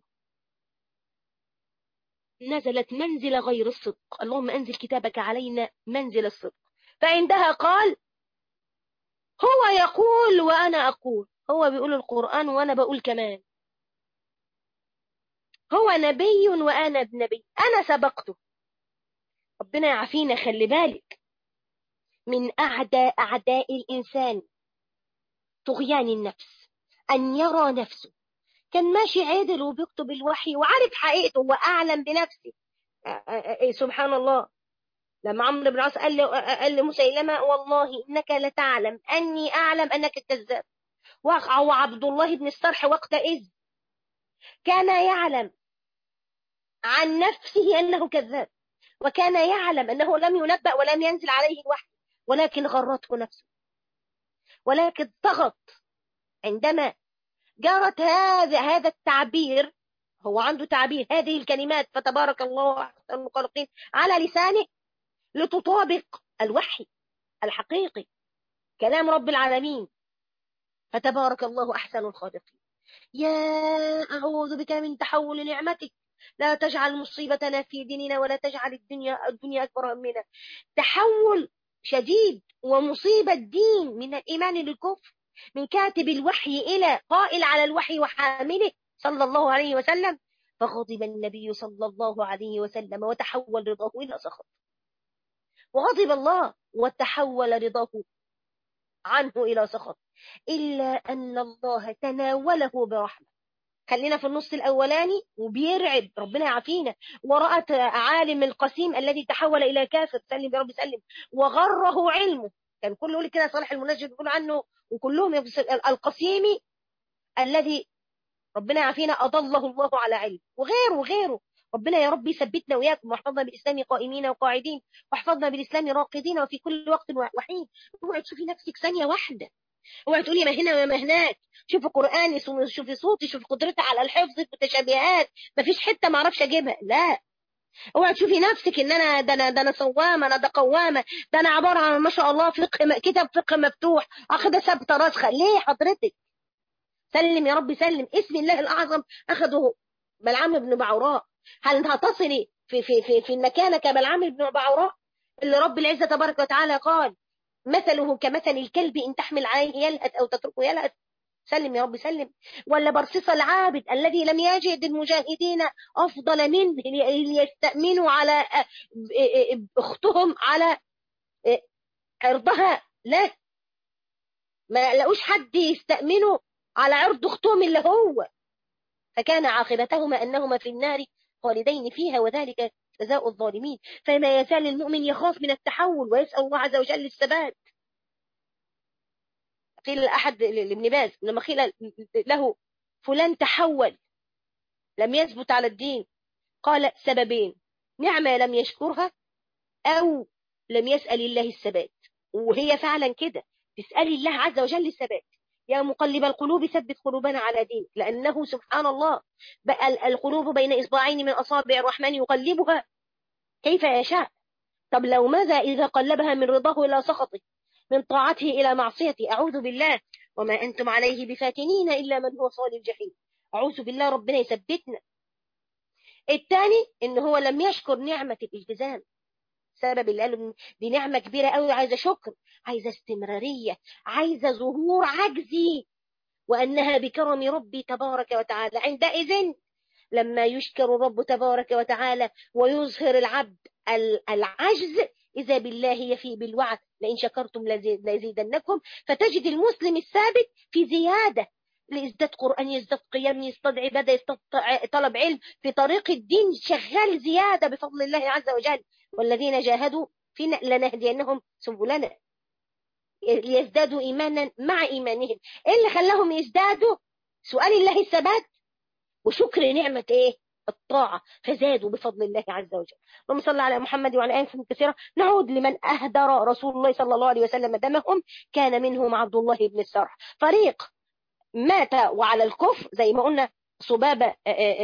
S1: نزلت منزل غير الصدق اللهم أنزل كتابك علينا منزل الصدق فعندها قال هو يقول وأنا أقول هو بيقول القرآن وأنا بقول كمان هو نبي وأنا نبي أنا سبقته ربنا يعافينا خلي بالك من أعداء أعداء الإنسان طغيان النفس أن يرى نفسه كان ماشي عادل وبيكتب الوحي وعارف حقيقته وأعلم بنفسه سبحان الله لما عمرو بن العاص قال له قال لمسيلمة والله إنك لتعلم أني أعلم أنك كذاب وقع عبد الله بن الصرح وقتئذ كان يعلم عن نفسه أنه كذاب وكان يعلم أنه لم ينبأ ولم ينزل عليه الوحي ولكن غرته نفسه ولكن ضغط عندما جرت هذا هذا التعبير هو عنده تعبير هذه الكلمات فتبارك الله أحسن المخلقين على لسانه لتطابق الوحي الحقيقي كلام رب العالمين فتبارك الله أحسن الخالقين يا أعوذ بك من تحول نعمتك لا تجعل مصيبتنا في ديننا ولا تجعل الدنيا الدنيا أكبر همنا تحول شديد ومصيبة دين من الإيمان للكفر من كاتب الوحي إلى قائل على الوحي وحامله صلى الله عليه وسلم فغضب النبي صلى الله عليه وسلم وتحول رضاه إلى سخط وغضب الله وتحول رضاه عنه إلى سخط إلا أن الله تناوله برحمة خلينا في النص الأولاني وبيرعب ربنا يعافينا ورأت عالم القسيم الذي تحول إلى كافر سلم يا رب سلم وغره علمه كان كله يقول كده صالح المنجد يقول عنه وكلهم القسيمي الذي ربنا يعافينا أضله الله على علم وغيره وغيره ربنا يا رب يثبتنا وياكم واحفظنا بالإسلام قائمين وقاعدين واحفظنا بالإسلام راقدين وفي كل وقت وحين اوعي تشوفي نفسك ثانية واحدة اوعي تقولي ما هنا وما هناك شوفي قرآني شوفي صوتي شوفي قدرتي على الحفظ المتشابهات ما فيش حتة ما اعرفش اجيبها لا اوعي تشوفي نفسك ان انا ده انا ده انا صوامه انا ده قوامه ده انا عباره عن ما شاء الله فقه كتاب فقه مفتوح اخدها ثابته راسخه ليه حضرتك سلم يا رب سلم اسم الله الاعظم اخذه بلعام بن بعوراء هل هتصلي في في في في المكانه كبلعام بن بعوراء اللي رب العزه تبارك وتعالى قال مثله كمثل الكلب ان تحمل عليه يلهث او تتركه يلهث سلم يا رب سلم ولا برصيص العابد الذي لم يجد المجاهدين أفضل منه ليستأمنوا على أختهم على عرضها لا ما لقوش حد يستأمنوا على عرض أختهم اللي هو فكان عاقبتهما أنهما في النار خالدين فيها وذلك جزاء الظالمين فما يزال المؤمن يخاف من التحول ويسأل الله عز وجل الثبات قيل لأحد لابن باز لما قيل له فلان تحول لم يثبت على الدين قال سببين نعمة لم يشكرها أو لم يسأل الله الثبات وهي فعلا كده تسأل الله عز وجل الثبات يا مقلب القلوب ثبت قلوبنا على دينك لأنه سبحان الله بقى القلوب بين إصبعين من أصابع الرحمن يقلبها كيف يشاء طب لو ماذا إذا قلبها من رضاه إلى سخطه من طاعته إلى معصيته أعوذ بالله وما أنتم عليه بفاتنين إلا من هو صال الجحيم أعوذ بالله ربنا يثبتنا الثاني إن هو لم يشكر نعمة الالتزام سبب اللي قالوا دي نعمة كبيرة قوي عايزة شكر عايزة استمرارية عايزة ظهور عجزي وأنها بكرم ربي تبارك وتعالى عندئذ لما يشكر الرب تبارك وتعالى ويظهر العبد العجز إذا بالله يفي بالوعد لئن شكرتم لزيدنكم فتجد المسلم الثابت في زيادة ليزداد قرآن يزداد قيام يزداد عبادة يزداد طلب علم في طريق الدين شغال زيادة بفضل الله عز وجل والذين جاهدوا فينا لنهدينهم سبلنا ليزدادوا إيمانا مع إيمانهم إيه اللي خلاهم يزدادوا سؤال الله الثبات وشكر نعمة إيه الطاعة فزادوا بفضل الله عز وجل اللهم صل على محمد وعلى آله كثيرة نعود لمن أهدر رسول الله صلى الله عليه وسلم دمهم كان منهم عبد الله بن السرح فريق مات وعلى الكفر زي ما قلنا صبابة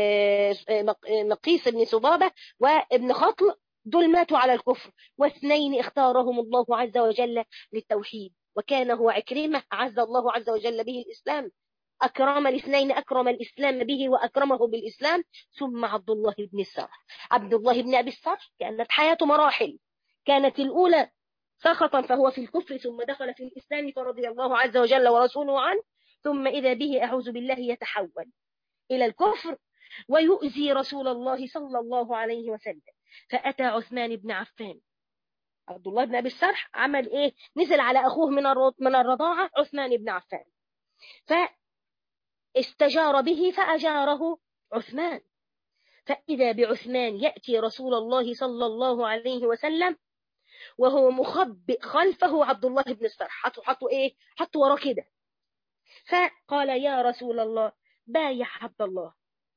S1: مقيس بن صبابة وابن خطل دول ماتوا على الكفر واثنين اختارهم الله عز وجل للتوحيد وكان هو عكرمة عز الله عز وجل به الإسلام أكرم الاثنين أكرم الإسلام به وأكرمه بالإسلام ثم عبد الله بن السرح عبد الله بن أبي السرح كانت حياته مراحل كانت الأولى سخطا فهو في الكفر ثم دخل في الإسلام فرضي الله عز وجل ورسوله عنه ثم إذا به أعوذ بالله يتحول إلى الكفر ويؤذي رسول الله صلى الله عليه وسلم فأتى عثمان بن عفان عبد الله بن أبي السرح عمل إيه نزل على أخوه من من الرضاعة عثمان بن عفان فاستجار به فأجاره عثمان فإذا بعثمان يأتي رسول الله صلى الله عليه وسلم وهو مخبئ خلفه عبد الله بن السرح حطوا حطوا إيه حطوا ورا كده فقال يا رسول الله بايع عبد الله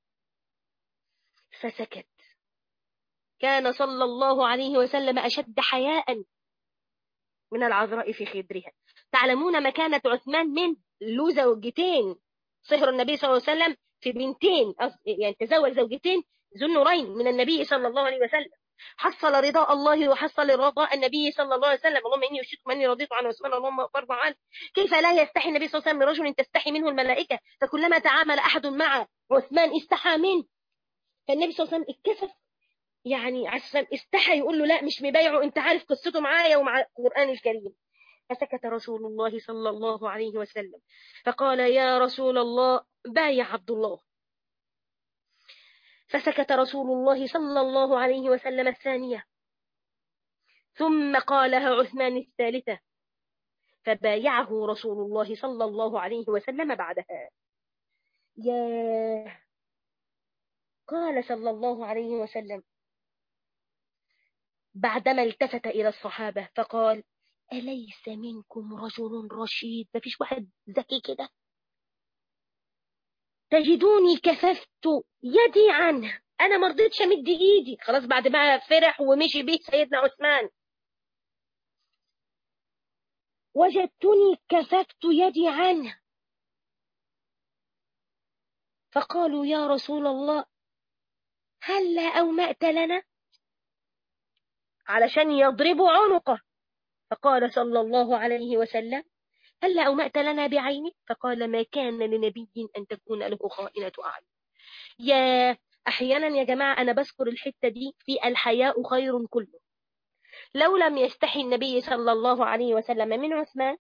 S1: فسكت كان صلى الله عليه وسلم أشد حياء من العذراء في خدرها تعلمون مكانة عثمان من له زوجتين صهر النبي صلى الله عليه وسلم في بنتين يعني تزوج زوجتين ذو النورين من النبي صلى الله عليه وسلم حصل رضاء الله وحصل رضاء النبي صلى الله عليه وسلم اللهم اني اشهدكم اني رضيت عن عثمان اللهم وارضى عنه كيف لا يستحي النبي صلى الله عليه وسلم من رجل تستحي منه الملائكه فكلما تعامل احد مع عثمان استحى منه فالنبي صلى الله عليه وسلم اتكسف يعني عشان استحى يقول له لا مش مبايعه انت عارف قصته معايا ومع القران الكريم فسكت رسول الله صلى الله عليه وسلم فقال يا رسول الله بايع عبد الله فسكت رسول الله صلى الله عليه وسلم الثانية ثم قالها عثمان الثالثة فبايعه رسول الله صلى الله عليه وسلم بعدها يا قال صلى الله عليه وسلم بعدما التفت إلى الصحابة فقال أليس منكم رجل رشيد ما فيش واحد ذكي كده تجدوني كففت يدي عنه أنا ما رضيتش أمد إيدي خلاص بعد ما فرح ومشي به سيدنا عثمان وجدتني كففت يدي عنه فقالوا يا رسول الله هل لا أومأت لنا علشان يضربوا عنقه فقال صلى الله عليه وسلم هل أومأت لنا بعينك فقال ما كان لنبي أن تكون له خائنة أعين يا أحيانا يا جماعة أنا بذكر الحتة دي في الحياء خير كله لو لم يستحي النبي صلى الله عليه وسلم من عثمان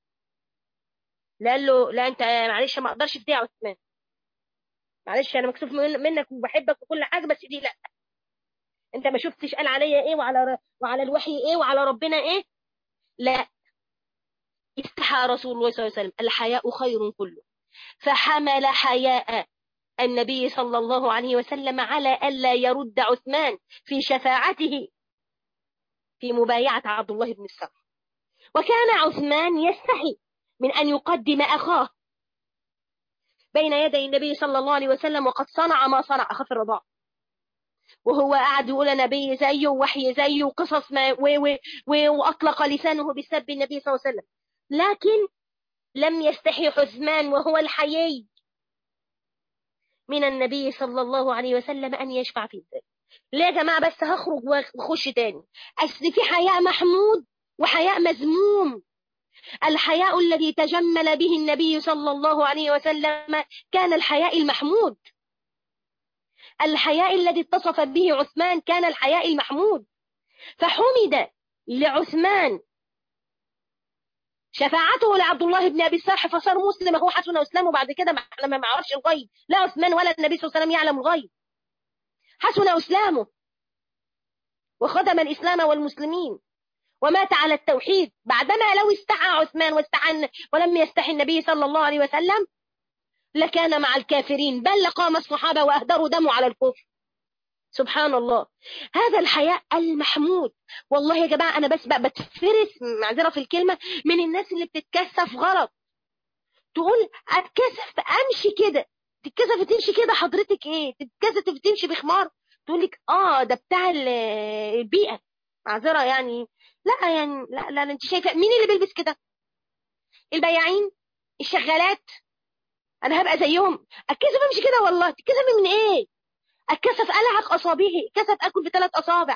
S1: قال له لا انت معلش ما اقدرش اديها عثمان معلش انا مكسوف منك وبحبك وكل حاجه بس دي لا انت ما شفتش قال عليا ايه وعلى وعلى الوحي ايه وعلى ربنا ايه لا استحى رسول الله صلى الله عليه وسلم الحياء خير كله فحمل حياء النبي صلى الله عليه وسلم على ألا يرد عثمان في شفاعته في مبايعة عبد الله بن السرح وكان عثمان يستحي من أن يقدم أخاه بين يدي النبي صلى الله عليه وسلم وقد صنع ما صنع أخف الرضاع وهو قاعد يقول انا نبي زيه ووحي زيه وقصص ما و و و واطلق لسانه بسب النبي صلى الله عليه وسلم لكن لم يستحي عثمان وهو الحيي من النبي صلى الله عليه وسلم ان يشفع في ذلك ليه يا جماعه بس هخرج واخش تاني اصل في حياء محمود وحياء مذموم الحياء الذي تجمل به النبي صلى الله عليه وسلم كان الحياء المحمود الحياء الذي اتصف به عثمان كان الحياء المحمود فحمد لعثمان شفاعته لعبد الله بن ابي السرح فصار مسلم هو حسن اسلامه بعد كده ما احنا ما نعرفش الغيب لا عثمان ولا النبي صلى الله عليه وسلم يعلم الغيب حسن اسلامه وخدم الاسلام والمسلمين ومات على التوحيد بعدما لو استحى عثمان واستحى ولم يستحي النبي صلى الله عليه وسلم لكان مع الكافرين بل لقام الصحابة وأهدروا دمه على الكفر سبحان الله هذا الحياء المحمود والله يا جماعة أنا بس بقى بتفرس معذرة في الكلمة من الناس اللي بتتكسف غلط تقول أتكسف أمشي كده تتكسف تمشي كده حضرتك إيه تتكسف تمشي بخمار تقول لك آه ده بتاع البيئة معذرة يعني لا يعني لا لا انت شايفه مين اللي بيلبس كده البياعين الشغالات انا هبقى زيهم اتكسف امشي كده والله تتكسف من ايه اتكسف العق اصابعي اتكسف اكل بثلاث اصابع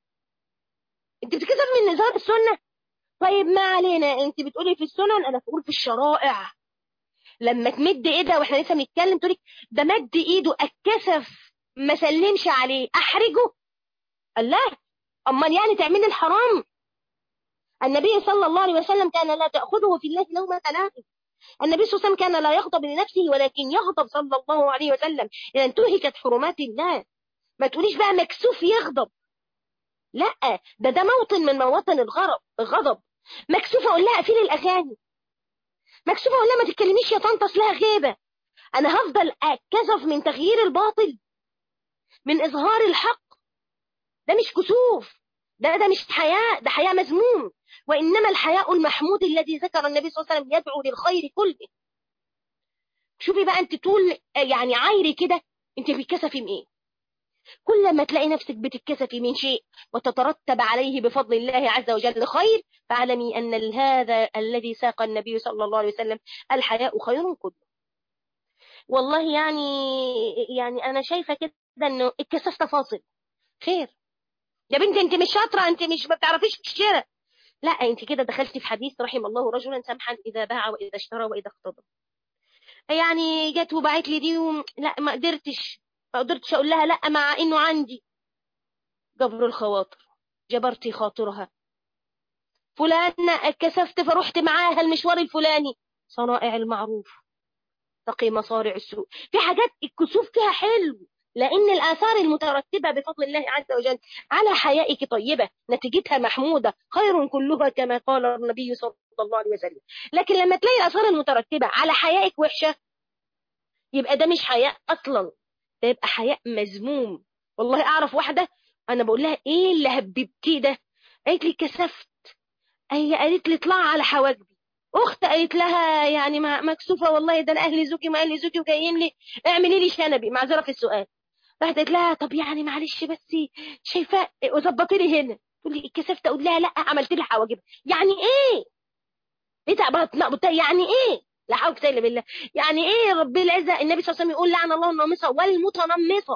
S1: انت بتتكسف من نظام السنه طيب ما علينا انت بتقولي في السنن انا بقول في الشرائع لما تمد ايدها واحنا لسه بنتكلم تقولي ده مد ايده اتكسف ما سلمش عليه احرجه الله امال يعني تعملي الحرام النبي صلى الله عليه وسلم كان لا تأخذه في الله لومة لائم النبي صلى الله عليه وسلم كان لا يغضب لنفسه ولكن يغضب صلى الله عليه وسلم إذا انتهكت حرمات الله ما تقوليش بقى مكسوف يغضب لا ده ده موطن من مواطن الغضب الغضب مكسوفة أقول لها قفلي الأغاني مكسوفة أقول لها ما تتكلميش يا طنط أصلها غيبة أنا هفضل أتكسف من تغيير الباطل من إظهار الحق ده مش كسوف ده ده مش حياء ده حياء مذموم وإنما الحياء المحمود الذي ذكر النبي صلى الله عليه وسلم يدعو للخير كله شوفي بقى انت طول يعني عايري كده انت بتكسفي من ايه كل ما تلاقي نفسك بتتكسفي من شيء وتترتب عليه بفضل الله عز وجل خير فاعلمي ان هذا الذي ساق النبي صلى الله عليه وسلم الحياء خير كله والله يعني يعني انا شايفه كده انه الكساف تفاصيل خير يا بنتي انت مش شاطره انت مش ما بتعرفيش تشتري لا انت كده دخلتي في حديث رحم الله رجلا سمحا اذا باع واذا اشترى واذا اقتضى يعني جت وبعت لي دي و... لا ما قدرتش ما قدرتش اقول لها لا مع انه عندي جبر الخواطر جبرتي خاطرها فلان كسفت فرحت معاها المشوار الفلاني صنائع المعروف تقي مصارع السوء في حاجات الكسوف فيها حلو لأن الآثار المترتبة بفضل الله عز وجل على حيائك طيبة نتيجتها محمودة خير كلها كما قال النبي صلى الله عليه وسلم لكن لما تلاقي الآثار المترتبة على حيائك وحشة يبقى ده مش حياء أصلا ده يبقى حياء مذموم والله أعرف واحدة أنا بقول لها إيه اللي هببتيه ده قالت لي كسفت هي قالت لي اطلع على حواجبي اخت قالت لها يعني مكسوفه والله ده انا اهلي زوجي ما اهلي زوجي وجايين لي اعملي لي شنبي معذره في السؤال راحت قالت لها طب يعني معلش بس شايفه وظبطي لي هنا تقول لي اتكسفت اقول لها لا عملت لي حواجبها يعني ايه ايه تعبت يعني ايه لا حول ولا بالله يعني ايه رب العزه النبي صلى الله عليه وسلم يقول لعن الله النامصه والمتنمصه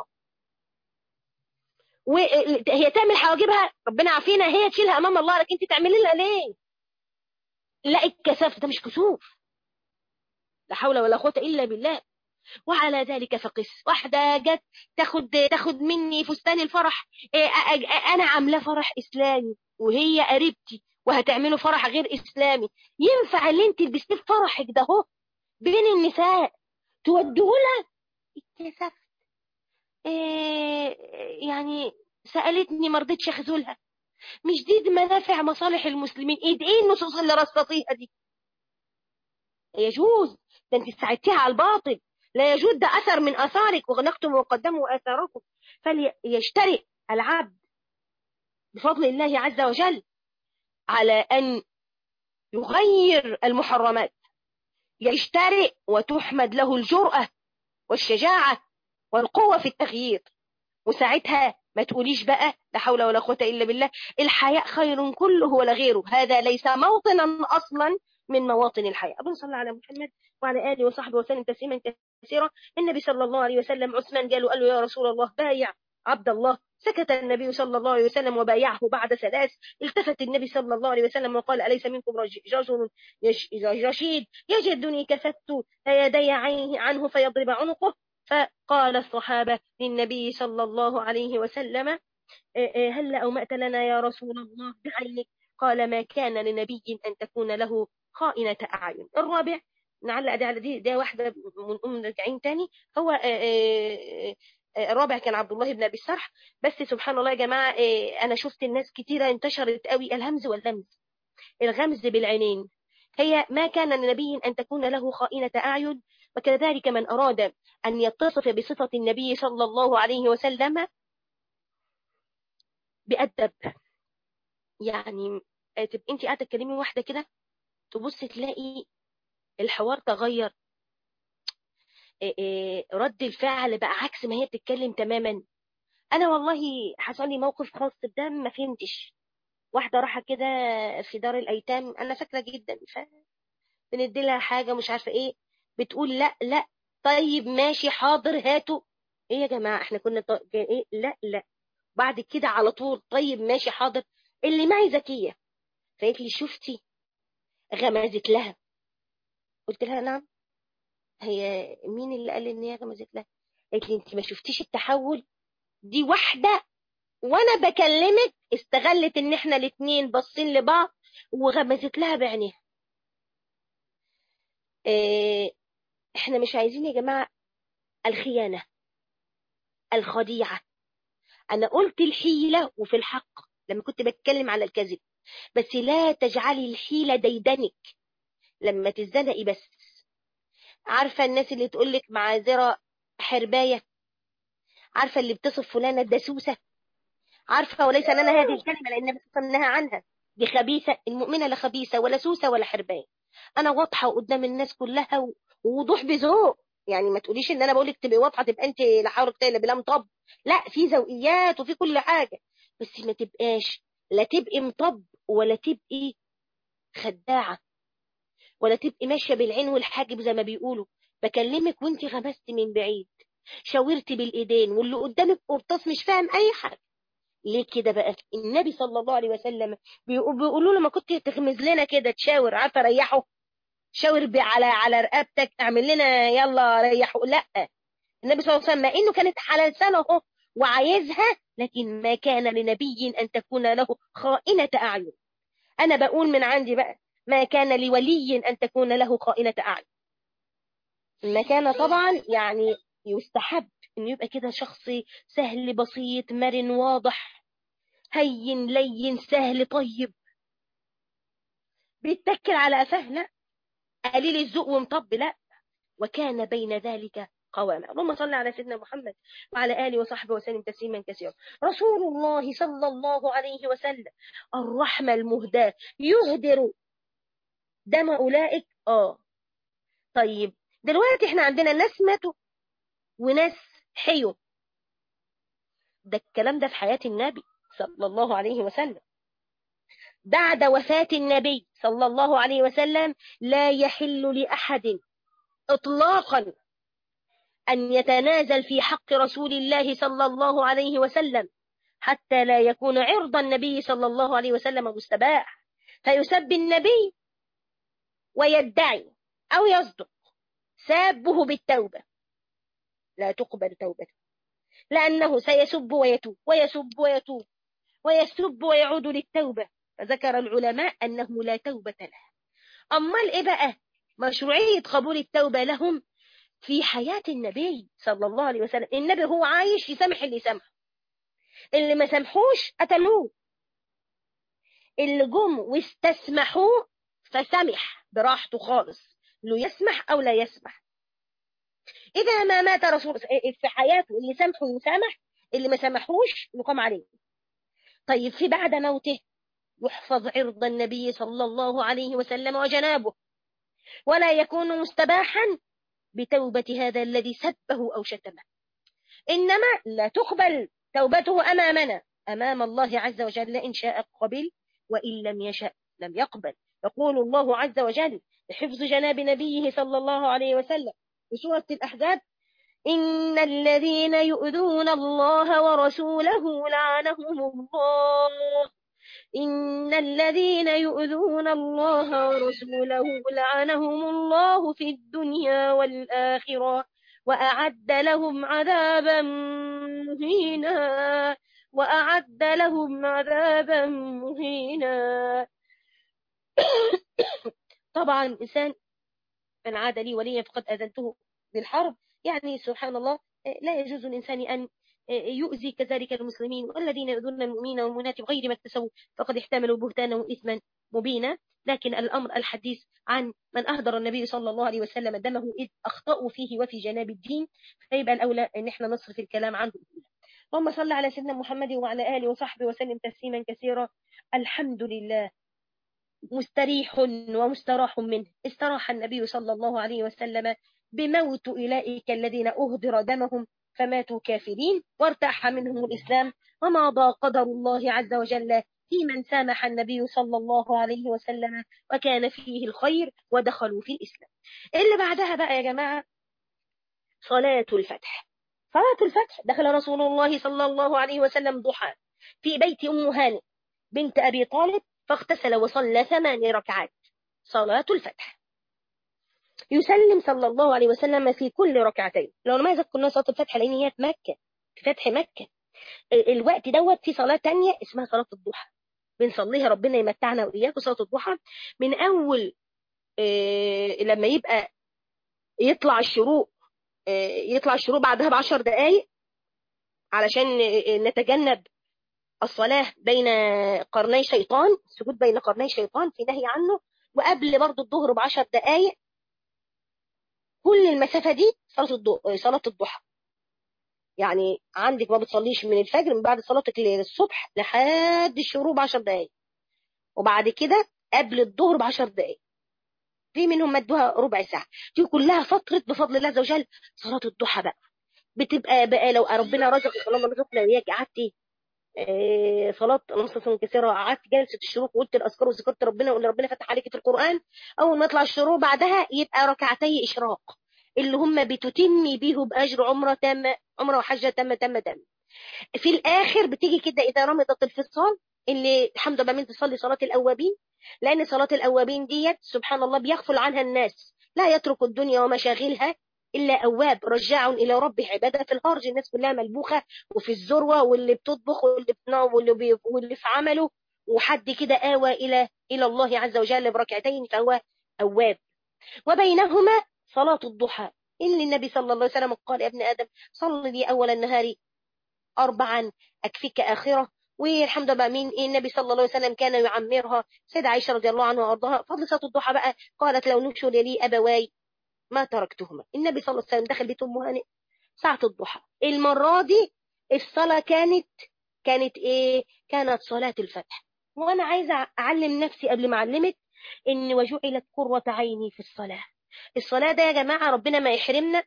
S1: وهي تعمل حواجبها ربنا عافينا هي تشيلها امام الله لكن انت تعملي لها ليه لا الكسف ده مش كسوف لا حول ولا قوه الا بالله وعلى ذلك فقس واحدة جت تاخد تاخد مني فستان الفرح انا عامله فرح اسلامي وهي قريبتي وهتعملوا فرح غير اسلامي ينفع اللي انت تلبسيه في فرحك ده اهو بين النساء تودوه لها اتكسفت إيه يعني سالتني ما رضيتش اخذلها مش دي منافع مصالح المسلمين ايه ايه النصوص اللي رصتيها دي يجوز ده انت ساعدتيها على الباطل لا يجوز ده أثر من أثارك وغنقتم وقدموا آثاركم فليجترئ العبد بفضل الله عز وجل على أن يغير المحرمات يجترئ وتحمد له الجرأة والشجاعة والقوة في التغيير وساعتها ما تقوليش بقى لا حول ولا قوة إلا بالله الحياء خير كله ولا غيره هذا ليس موطنا أصلا من مواطن الحياة أبو صلى على محمد وعلى آله وصحبه وسلم تسليما كثيرا النبي صلى الله عليه وسلم عثمان قال له, قال له يا رسول الله بايع عبد الله سكت النبي صلى الله عليه وسلم وبايعه بعد ثلاث التفت النبي صلى الله عليه وسلم وقال أليس منكم رجل رشيد يجدني كفت يدي عنه فيضرب عنقه فقال الصحابة للنبي صلى الله عليه وسلم هل أومأت لنا يا رسول الله بعينك قال ما كان لنبي أن تكون له خائنة أعين الرابع نعلق دي على دي ده واحدة من أم الرجعين تاني هو الرابع كان عبد الله بن أبي السرح بس سبحان الله يا جماعة أنا شفت الناس كتيرة انتشرت قوي الهمز واللمز الغمز بالعينين هي ما كان لنبي أن تكون له خائنة أعين وكذلك من أراد أن يتصف بصفة النبي صلى الله عليه وسلم بأدب يعني تبقى انت قاعدة تكلمي واحدة كده تبص تلاقي الحوار تغير رد الفعل بقى عكس ما هي بتتكلم تماما انا والله حصل لي موقف خاص بده ما فهمتش واحده راحه كده في دار الايتام انا فاكره جدا ف بندي لها حاجه مش عارفه ايه بتقول لا لا طيب ماشي حاضر هاتوا ايه يا جماعه احنا كنا ط... ايه لا لا بعد كده على طول طيب ماشي حاضر اللي معي ذكيه فقالت لي شفتي غمزت لها قلت لها نعم هي مين اللي قال ان هي غمزت لها قالت لي انت ما شفتيش التحول دي واحده وانا بكلمك استغلت ان احنا الاتنين باصين لبعض وغمزت لها بعينيها اه احنا مش عايزين يا جماعه الخيانه الخديعه انا قلت الحيله وفي الحق لما كنت بتكلم على الكذب بس لا تجعلي الحيله ديدنك لما تزنقي بس عارفة الناس اللي تقولك معاذرة حرباية عارفة اللي بتصف فلانة دسوسة عارفة وليس لنا هذه الكلمة لأن بتصنها عنها دي خبيثة المؤمنة لا خبيثة ولا سوسة ولا حرباية أنا واضحة قدام الناس كلها ووضوح بذوق يعني ما تقوليش ان انا بقول لك تبقي واضحه تبقى انت لا حول ولا قوه الا مطب لا في ذوقيات وفي كل حاجه بس ما تبقاش لا تبقي مطب ولا تبقي خداعه ولا تبقي ماشيه بالعين والحاجب زي ما بيقولوا بكلمك وانت غمست من بعيد شاورتي بالايدين واللي قدامك قرطاس مش فاهم اي حاجه ليه كده بقى النبي صلى الله عليه وسلم بيقولوا له ما كنت تغمز لنا كده تشاور عارفه ريحه شاور على على رقبتك اعمل لنا يلا ريحه لا النبي صلى الله عليه وسلم مع انه كانت على لسانه وعايزها لكن ما كان لنبي ان تكون له خائنه اعين انا بقول من عندي بقى ما كان لولي أن تكون له خائنة أعين ما كان طبعا يعني يستحب أن يبقى كده شخص سهل بسيط مرن واضح هين لين سهل طيب بيتكل على أفاه لا قليل الذوق ومطب لا وكان بين ذلك قواما اللهم صل على سيدنا محمد وعلى آله وصحبه وسلم تسليما كثيرا رسول الله صلى الله عليه وسلم الرحمة المهداة يهدر دم أولئك آه طيب دلوقتي احنا عندنا ناس ماتوا وناس حيوا ده الكلام ده في حياة النبي صلى الله عليه وسلم بعد وفاة النبي صلى الله عليه وسلم لا يحل لأحد إطلاقا أن يتنازل في حق رسول الله صلى الله عليه وسلم حتى لا يكون عرض النبي صلى الله عليه وسلم مستباح فيسب النبي ويدعي أو يصدق سابه بالتوبة لا تقبل توبته لأنه سيسب ويتوب ويسب ويتوب ويسب ويعود للتوبة فذكر العلماء أنه لا توبة له أمال إيه بقى مشروعية قبول التوبة لهم في حياة النبي صلى الله عليه وسلم النبي هو عايش يسامح اللي سامحه اللي ما سامحوش قتلوه اللي جم واستسمحوه فسمح براحته خالص له يسمح أو لا يسمح إذا ما مات رسول في حياته اللي سامحه يسامح اللي ما سامحوش يقام عليه طيب في بعد موته يحفظ عرض النبي صلى الله عليه وسلم وجنابه ولا يكون مستباحا بتوبة هذا الذي سبه أو شتمه إنما لا تقبل توبته أمامنا أمام الله عز وجل إن شاء قبل وإن لم يشأ لم يقبل يقول الله عز وجل لحفظ جناب نبيه صلى الله عليه وسلم في سورة الأحزاب إن الذين يؤذون الله ورسوله لعنهم الله إن الذين يؤذون الله ورسوله لعنهم الله في الدنيا والآخرة وأعد لهم عذابا مهينا وأعد لهم عذابا مهينا طبعا الإنسان من عاد لي وليا فقد أذنته بالحرب يعني سبحان الله لا يجوز الإنسان أن يؤذي كذلك المسلمين والذين يؤذون المؤمنين والمؤمنات بغير ما اكتسبوا فقد احتملوا بهتانا وإثما مبينا لكن الأمر الحديث عن من أهدر النبي صلى الله عليه وسلم دمه إذ أخطأوا فيه وفي جناب الدين فيبقى الأولى أن احنا نصرف الكلام عنه اللهم صل على سيدنا محمد وعلى آله وصحبه وسلم تسليما كثيرا الحمد لله مستريح ومستراح منه استراح النبي صلى الله عليه وسلم بموت أولئك الذين أهدر دمهم فماتوا كافرين وارتاح منهم الإسلام ومضى قدر الله عز وجل في من سامح النبي صلى الله عليه وسلم وكان فيه الخير ودخلوا في الإسلام اللي بعدها بقى يا جماعة صلاة الفتح صلاة الفتح دخل رسول الله صلى الله عليه وسلم ضحى في بيت أم هانئ بنت أبي طالب فاغتسل وصلى ثمان ركعات صلاة الفتح يسلم صلى الله عليه وسلم في كل ركعتين لو ما ذكرنا صلاة الفتح لأن هي في مكة في فتح مكة الوقت دوت في صلاة تانية اسمها صلاة الضحى بنصليها ربنا يمتعنا وإياكم صلاة الضحى من أول إيه لما يبقى يطلع الشروق إيه يطلع الشروق بعدها بعشر دقايق علشان نتجنب الصلاة بين قرني شيطان السجود بين قرني شيطان في نهي عنه وقبل برضو الظهر بعشر دقايق كل المسافة دي صلاة صلاة الضحى يعني عندك ما بتصليش من الفجر من بعد صلاتك للصبح لحد الشروق بعشر دقايق وبعد كده قبل الظهر بعشر دقايق في منهم مدوها ربع ساعة دي كلها فترة بفضل الله عز وجل صلاة الضحى بقى بتبقى بقى لو ربنا رزقك اللهم رزقنا وياك قعدتي إيه صلاة نص كثيرة قعدت جلسة الشروق وقلت الأذكار وذكرت ربنا واللي ربنا فتح عليك في القرآن أول ما يطلع الشروق بعدها يبقى ركعتي إشراق اللي هم بتتمي بيه بأجر عمرة تامة عمرة وحجة تامة تامة تامة في الآخر بتيجي كده إذا رمضت الفصال اللي الحمد لله من تصلي صلاة الأوابين لأن صلاة الأوابين ديت سبحان الله بيغفل عنها الناس لا يترك الدنيا ومشاغلها إلا أواب رجاع إلى ربه عبادة في الهرج الناس كلها ملبوخة وفي الذروة واللي بتطبخ واللي بتنام واللي, بي واللي في عمله وحد كده آوى إلى إلى الله عز وجل بركعتين فهو أواب وبينهما صلاة الضحى إن النبي صلى الله عليه وسلم قال يا ابن آدم صل لي أول النهار أربعا أكفيك آخرة والحمد لله مين إيه النبي صلى الله عليه وسلم كان يعمرها سيدة عائشة رضي الله عنها وأرضاها فضل صلاة الضحى بقى قالت لو نشر لي أبواي ما تركتهما النبي صلى الله عليه وسلم دخل بيت أم هانئ ساعة الضحى المرة دي الصلاة كانت كانت إيه كانت صلاة الفتح وأنا عايزة أعلم نفسي قبل ما أعلمك إن وجعلت قرة عيني في الصلاة الصلاة ده يا جماعة ربنا ما يحرمنا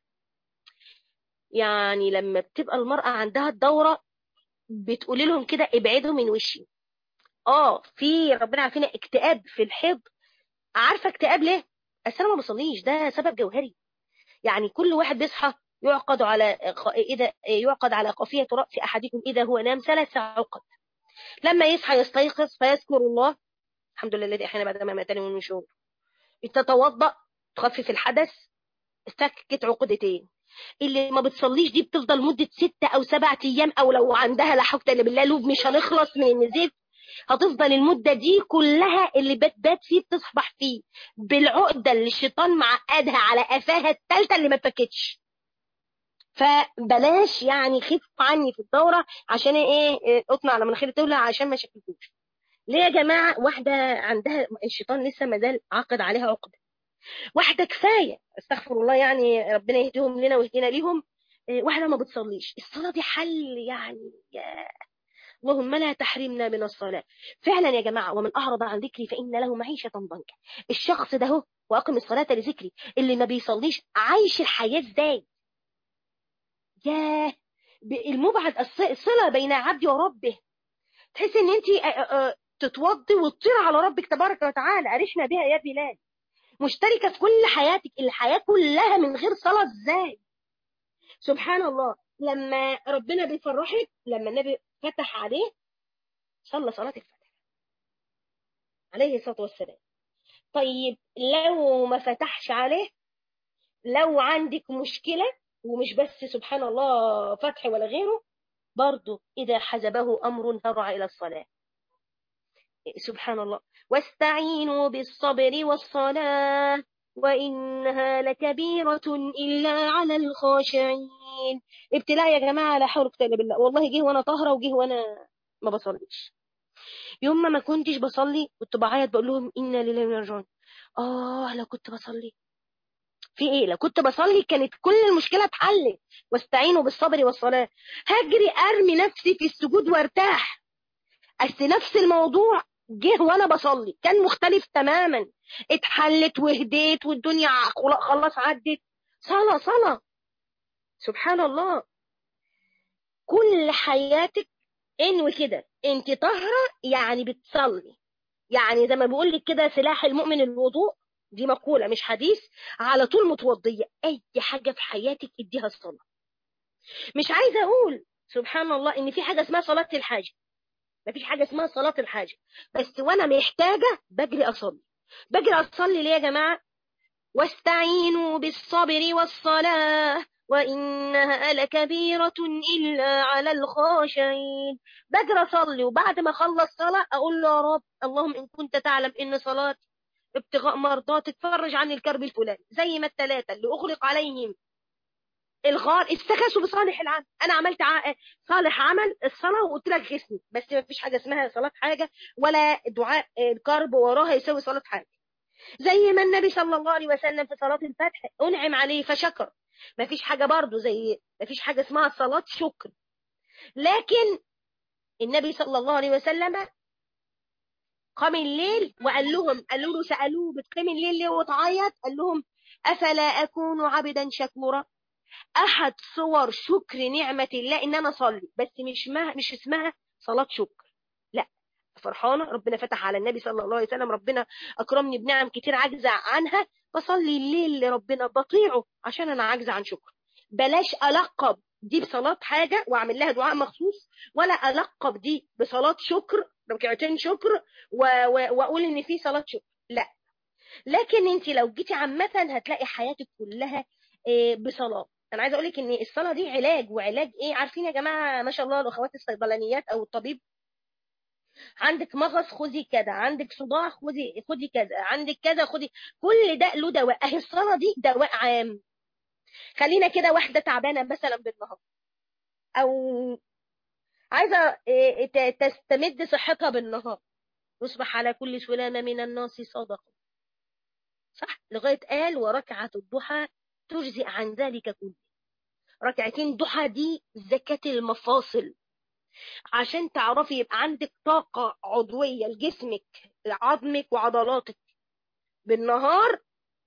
S1: يعني لما بتبقى المرأة عندها الدورة بتقولي لهم كده ابعدوا من وشي اه في ربنا عارفين اكتئاب في الحيض عارفة اكتئاب ليه اصل انا ما بصليش ده سبب جوهري يعني كل واحد بيصحى يعقد على اذا يعقد على قافية رأس احدكم اذا هو نام ثلاث عقد لما يصحى يستيقظ فيذكر الله الحمد لله الذي احيانا بعد ما ماتني من النشور تتوضأ تخفف الحدث سكت عقدتين اللي ما بتصليش دي بتفضل مدة ستة أو سبعة أيام أو لو عندها لا حول إلا بالله لوب مش هنخلص من النزيف هتفضل المدة دي كلها اللي بتبات فيه بتصبح فيه بالعقدة اللي الشيطان معقدها على قفاها التالتة اللي ما فكتش فبلاش يعني خف عني في الدورة عشان ايه قطن على مناخير تولع عشان ما شكلتوش ليه يا جماعة واحدة عندها الشيطان لسه ما زال عقد عليها عقدة واحدة كفاية استغفر الله يعني ربنا يهديهم لنا ويهدينا ليهم واحدة ما بتصليش الصلاة دي حل يعني يا اللهم لا تحرمنا من الصلاة فعلا يا جماعة ومن أعرض عن ذكري فإن له معيشة ضنكا الشخص ده هو وأقم الصلاة لذكري اللي ما بيصليش عايش الحياة ازاي ياه المبعد الصله بين عبدي وربه تحس ان انت تتوضي وتطير على ربك تبارك وتعالى عرفنا بها يا بلال مشتركه في كل حياتك الحياه كلها من غير صلاه ازاي سبحان الله لما ربنا بيفرحك لما النبي فتح عليه صلى صلاه الفتح عليه الصلاه والسلام طيب لو ما فتحش عليه لو عندك مشكله ومش بس سبحان الله فتح ولا غيره برضه إذا حزبه أمر هرع إلى الصلاة سبحان الله واستعينوا بالصبر والصلاة وإنها لكبيرة إلا على الخاشعين ابتلاء يا جماعة لا حول ولا بالله والله جه وأنا طاهرة وجه وأنا ما بصليش يوم ما ما كنتش بصلي كنت بعيط بقول لهم إنا لله راجعون آه لو كنت بصلي في ايه لو كنت بصلي كانت كل المشكله اتحلت واستعينوا بالصبر والصلاه هجري ارمي نفسي في السجود وارتاح اصل نفس الموضوع جه وانا بصلي كان مختلف تماما اتحلت وهديت والدنيا خلاص عدت صلاه صلاه سبحان الله كل حياتك انوي كده انت طاهره يعني بتصلي يعني زي ما بقول لك كده سلاح المؤمن الوضوء دي مقولة مش حديث على طول متوضية أي حاجة في حياتك اديها الصلاة مش عايزة أقول سبحان الله إن في حاجة اسمها صلاة الحاجة مفيش حاجة اسمها صلاة الحاجة بس وأنا محتاجة بجري أصلي بجري أصلي ليه يا جماعة واستعينوا بالصبر والصلاة وإنها لكبيرة إلا على الخاشعين بجري أصلي وبعد ما أخلص صلاة أقول له يا رب اللهم إن كنت تعلم إن صلاتي ابتغاء مرضاتك فرج عن الكرب الفلاني زي ما الثلاثة اللي أغلق عليهم الغار استغاثوا بصالح العمل أنا عملت ع... صالح عمل الصلاة وقلت لك غسني بس ما فيش حاجة اسمها صلاة حاجة ولا دعاء الكرب وراها يساوي صلاة حاجة زي ما النبي صلى الله عليه وسلم في صلاة الفتح أنعم عليه فشكر ما فيش حاجة برضه زي ما فيش حاجة اسمها صلاة شكر لكن النبي صلى الله عليه وسلم قام الليل وقال لهم قالوا له سألوه بتقيم الليل ليه وتعيط قال لهم أفلا أكون عبدا شكورا أحد صور شكر نعمة الله إن أنا أصلي بس مش ما مش اسمها صلاة شكر لا فرحانة ربنا فتح على النبي صلى الله عليه وسلم ربنا أكرمني بنعم كتير عاجزة عنها بصلي الليل لربنا بطيعه عشان أنا عاجزة عن شكر بلاش ألقب دي بصلاة حاجة وأعمل لها دعاء مخصوص ولا ألقب دي بصلاة شكر ركعتين شكر و... و... واقول ان في صلاه شكر لا لكن انت لو جيتي عامه هتلاقي حياتك كلها بصلاه انا عايزه اقول لك ان الصلاه دي علاج وعلاج ايه عارفين يا جماعه ما شاء الله الاخوات الصيدلانيات او الطبيب عندك مغص خدي كذا عندك صداع خدي خدي كذا عندك كذا خدي كل ده له دواء اهي الصلاه دي دواء عام خلينا كده واحده تعبانه مثلا بالنهار او عايزة تستمد صحتها بالنهار يصبح على كل سلامة من الناس صدقة صح لغاية قال وركعة الضحى تجزئ عن ذلك كله ركعتين ضحى دي زكاة المفاصل عشان تعرفي يبقى عندك طاقة عضوية لجسمك لعظمك وعضلاتك بالنهار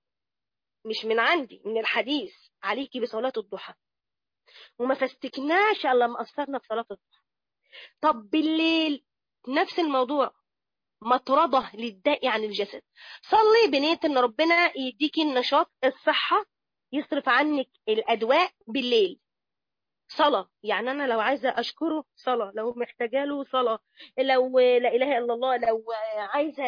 S1: مش من عندي من الحديث عليكي بصلاة الضحى وما فاستكناش الا لما قصرنا في صلاة الضحى طب بالليل نفس الموضوع مطردة للداء عن الجسد صلي بنية ان ربنا يديكي النشاط الصحة يصرف عنك الأدواء بالليل صلاة يعني أنا لو عايزة أشكره صلاة لو محتاجة له صلاة لو لا إله إلا الله لو عايزة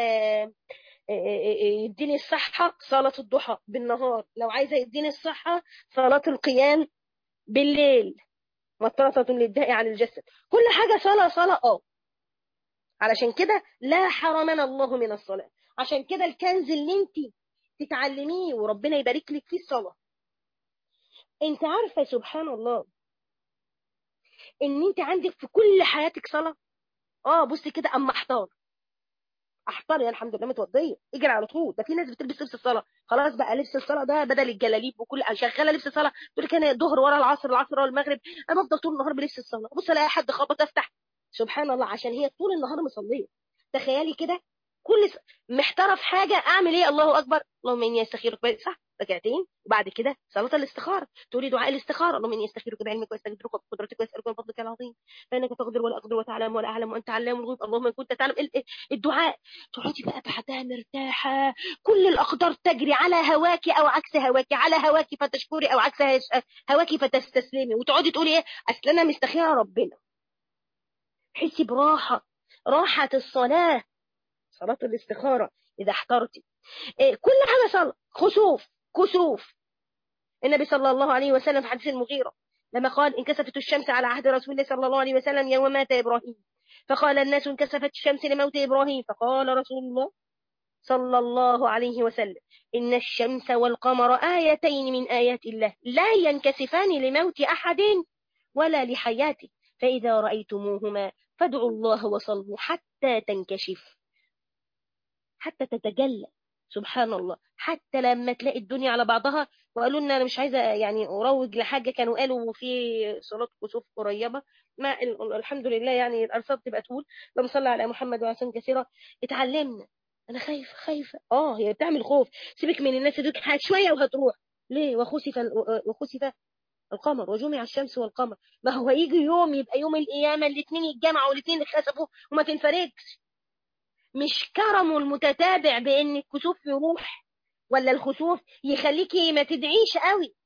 S1: يديني الصحة صلاة الضحى بالنهار لو عايزة يديني الصحة صلاة القيام بالليل مطرطة للداء عن الجسد كل حاجة صلاة صلاة اه علشان كده لا حرمنا الله من الصلاة عشان كده الكنز اللي انت تتعلميه وربنا يبارك لك فيه الصلاة انت عارفة سبحان الله ان انت عندك في كل حياتك صلاة اه بصي كده اما احتار احتار يا الحمد لله متوضيه اجري على طول ده في ناس بتلبس لبس الصلاه خلاص بقى لبس الصلاه ده بدل الجلاليب وكل شغاله لبس الصلاه تقول لك انا الظهر ورا العصر العصر ورا المغرب انا بفضل طول النهار بلبس الصلاه بص الاقي حد خبط افتح سبحان الله عشان هي طول النهار مصليه تخيلي كده كل س... محتاره في حاجه اعمل ايه الله اكبر اللهم اني استخيرك صح ركعتين وبعد كده صلاه الاستخاره تقولي دعاء الاستخاره اللهم اني استخيرك بعلمك واستقدرك بقدرتك واسالك من فضلك العظيم فانك تقدر ولا اقدر وتعلم ولا اعلم وانت علام الغيوب اللهم ان كنت تعلم الدعاء تقعدي بقى بعدها مرتاحه كل الاقدار تجري على هواك او عكس هواك على هواك فتشكري او عكس هواك فتستسلمي وتقعدي تقولي ايه اصل انا مستخيره ربنا حسي براحه راحه الصلاه صلاه الاستخاره اذا احترتي إيه كل حاجه صلاه خسوف كسوف النبي صلى الله عليه وسلم في حديث المغيرة لما قال انكسفت الشمس على عهد رسول الله صلى الله عليه وسلم يوم مات إبراهيم فقال الناس انكسفت الشمس لموت إبراهيم فقال رسول الله صلى الله عليه وسلم إن الشمس والقمر آيتين من آيات الله لا ينكسفان لموت أحد ولا لحياته فإذا رأيتموهما فادعوا الله وصلوا حتى تنكشف حتى تتجلى سبحان الله حتى لما تلاقي الدنيا على بعضها وقالوا لنا انا مش عايزه يعني اروج لحاجه كانوا قالوا في صلاه كسوف قريبه ما الحمد لله يعني الارصاد تبقى تقول اللهم صل على محمد وعلى سلم كثيره اتعلمنا انا خايفه خايفه اه هي بتعمل خوف سيبك من الناس دول شويه وهتروح ليه وخسف وخسف القمر وجمع الشمس والقمر ما هو هيجي يوم يبقى يوم القيامه الاثنين يتجمعوا والاثنين يتخسفوا وما تنفرجش مش كرمه المتتابع بان الكسوف يروح ولا الخسوف يخليكي ما تدعيش قوي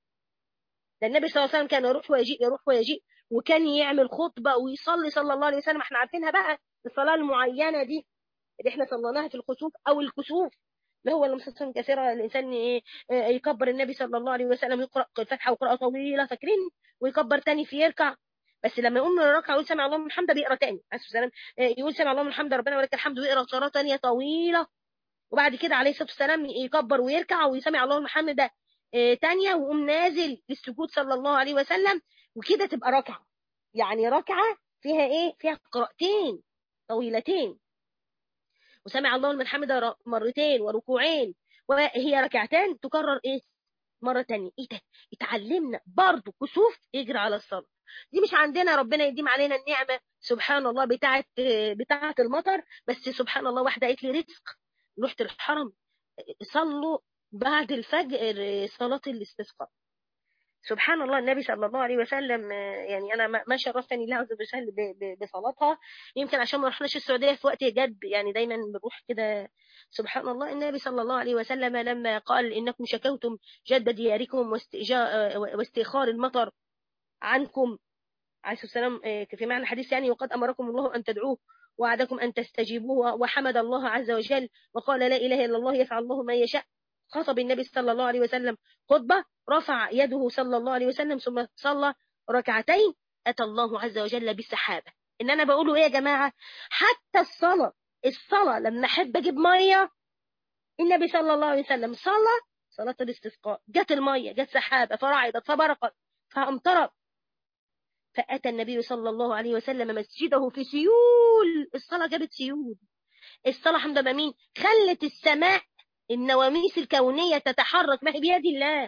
S1: ده النبي صلى الله عليه وسلم كان يروح ويجيء يروح ويجيء وكان يعمل خطبه ويصلي صلى الله عليه وسلم احنا عارفينها بقى الصلاه المعينه دي اللي احنا صليناها في الخسوف او الكسوف ما هو المسلسل كثيرة الإنسان يكبر النبي صلى الله عليه وسلم يقرأ الفاتحة وقراءة طويلة فاكرين ويكبر تاني في يركع بس لما يقوم من الركعه يقول سمع الله من حمده بيقرا تاني عليه السلام يقول سمع الله من حمده ربنا ولك الحمد ويقرا قراءه تانيه طويله وبعد كده عليه الصلاه والسلام يكبر ويركع ويسمع الله من حمده تانيه ويقوم نازل للسجود صلى الله عليه وسلم وكده تبقى ركعه يعني ركعه فيها ايه فيها قراءتين طويلتين وسمع الله من حمده مرتين وركوعين وهي ركعتان تكرر ايه مره تانية ايه ده اتعلمنا برضه كسوف يجري على الصلاه دي مش عندنا ربنا يديم علينا النعمة سبحان الله بتاعة بتاعة المطر بس سبحان الله واحدة قالت لي رزق رحت الحرم صلوا بعد الفجر صلاة الاستسقاء سبحان الله النبي صلى الله عليه وسلم يعني انا ما شرفتني الله عز وجل بصلاتها يمكن عشان ما رحناش السعوديه في وقت جد يعني دايما بنروح كده سبحان الله النبي صلى الله عليه وسلم لما قال انكم شكوتم جد دياركم واستئخار المطر عنكم عليه الصلاة والسلام في معنى الحديث يعني وقد أمركم الله أن تدعوه وعدكم أن تستجيبوه وحمد الله عز وجل وقال لا إله إلا الله يفعل الله ما يشاء خطب النبي صلى الله عليه وسلم خطبة رفع يده صلى الله عليه وسلم ثم صلى ركعتين أتى الله عز وجل بالسحابة إن أنا بقوله إيه يا جماعة حتى الصلاة الصلاة لما أحب أجيب مية النبي صلى الله عليه وسلم صلى صلاة الاستسقاء جت المية جت سحابة فرعدت فبرقت فأمطرت فأتى النبي صلى الله عليه وسلم مسجده في سيول الصلاة جابت سيول الصلاة حمد مين خلت السماء النواميس الكونية تتحرك ما هي بيد الله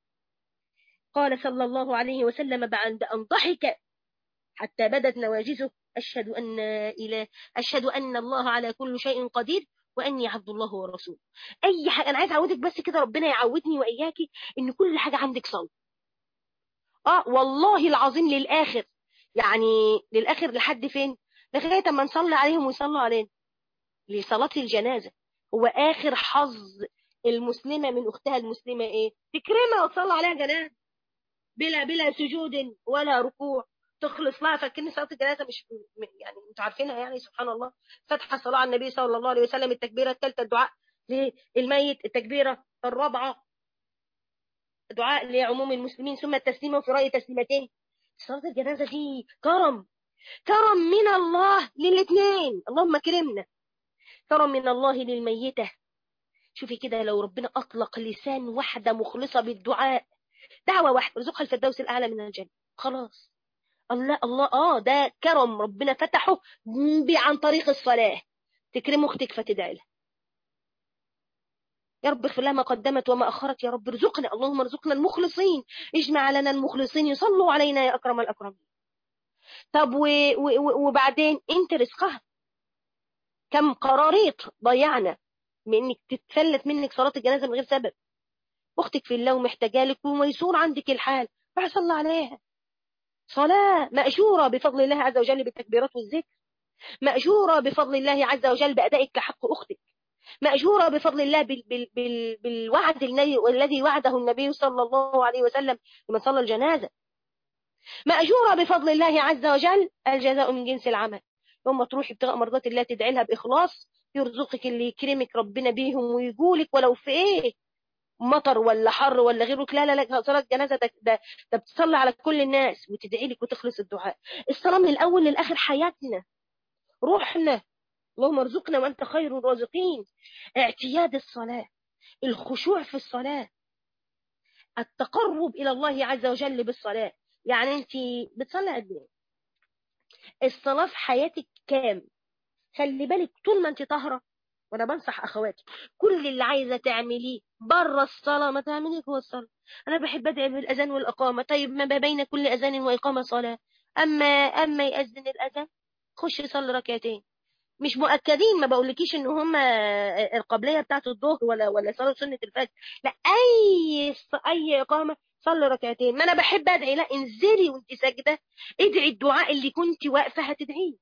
S1: قال صلى الله عليه وسلم بعد أن ضحك حتى بدت نواجزه أشهد أن إله أشهد أن الله على كل شيء قدير وأني عبد الله ورسوله أي حاجة أنا عايز أعودك بس كده ربنا يعودني وإياكي إن كل حاجة عندك صلاة اه والله العظيم للاخر يعني للاخر لحد فين لغايه اما نصلي عليهم ويصلوا علينا لصلاه الجنازه هو اخر حظ المسلمه من اختها المسلمه ايه تكرمها وتصلي عليها جنازه بلا بلا سجود ولا ركوع تخلص لها فكن صلاه الجنازه مش يعني انتوا عارفينها يعني سبحان الله فتح الصلاه على النبي صلى الله عليه وسلم التكبيره الثالثه الدعاء للميت التكبيره الرابعه دعاء لعموم المسلمين ثم التسليم في رأي تسليمتين صلاة الجنازة دي كرم كرم من الله للاثنين اللهم كرمنا كرم من الله للميتة شوفي كده لو ربنا أطلق لسان واحدة مخلصة بالدعاء دعوة واحدة رزقها الفردوس الأعلى من الجنة خلاص الله الله آه ده كرم ربنا فتحه عن طريق الصلاة تكرم أختك فتدعي لها يا رب اغفر لها ما قدمت وما أخرت يا رب ارزقنا اللهم ارزقنا المخلصين اجمع لنا المخلصين يصلوا علينا يا أكرم الأكرمين طب و... و... وبعدين انت رزقها كم قراريط ضيعنا من انك تتفلت منك صلاة الجنازة من غير سبب اختك في الله ومحتاجه لك وميسور عندك الحال روح صلى عليها صلاة مأجورة بفضل الله عز وجل بالتكبيرات والذكر مأجورة بفضل الله عز وجل بأدائك لحق أختك مأجورة بفضل الله بال بال بال بالوعد الذي وعده النبي صلى الله عليه وسلم لمن صلى الجنازة مأجورة بفضل الله عز وجل الجزاء من جنس العمل يوم تروحي ابتغاء مرضات الله تدعي لها بإخلاص يرزقك اللي يكرمك ربنا بيهم ويقولك ولو في ايه مطر ولا حر ولا غيره لا لا لا صلاة جنازة ده, ده, ده بتصلي على كل الناس وتدعي لك وتخلص الدعاء الصلاة من الأول للآخر حياتنا روحنا اللهم ارزقنا وأنت خير الرازقين اعتياد الصلاة الخشوع في الصلاة التقرب إلى الله عز وجل بالصلاة يعني أنت بتصلي قد ايه الصلاة في حياتك كام خلي بالك طول ما أنت طاهرة وانا بنصح اخواتي كل اللي عايزه تعمليه بره الصلاه ما تعمليه جوه الصلاه انا بحب ادعي بالاذان والاقامه طيب ما بين كل اذان واقامه صلاه اما اما ياذن الاذان خش صلي ركعتين مش مؤكدين ما بقولكيش ان هم القبليه بتاعت الظهر ولا ولا صلاه سنه الفجر لا اي اي اقامه صلي ركعتين ما انا بحب ادعي لا انزلي وانت ساجده ادعي الدعاء اللي كنت واقفه هتدعيه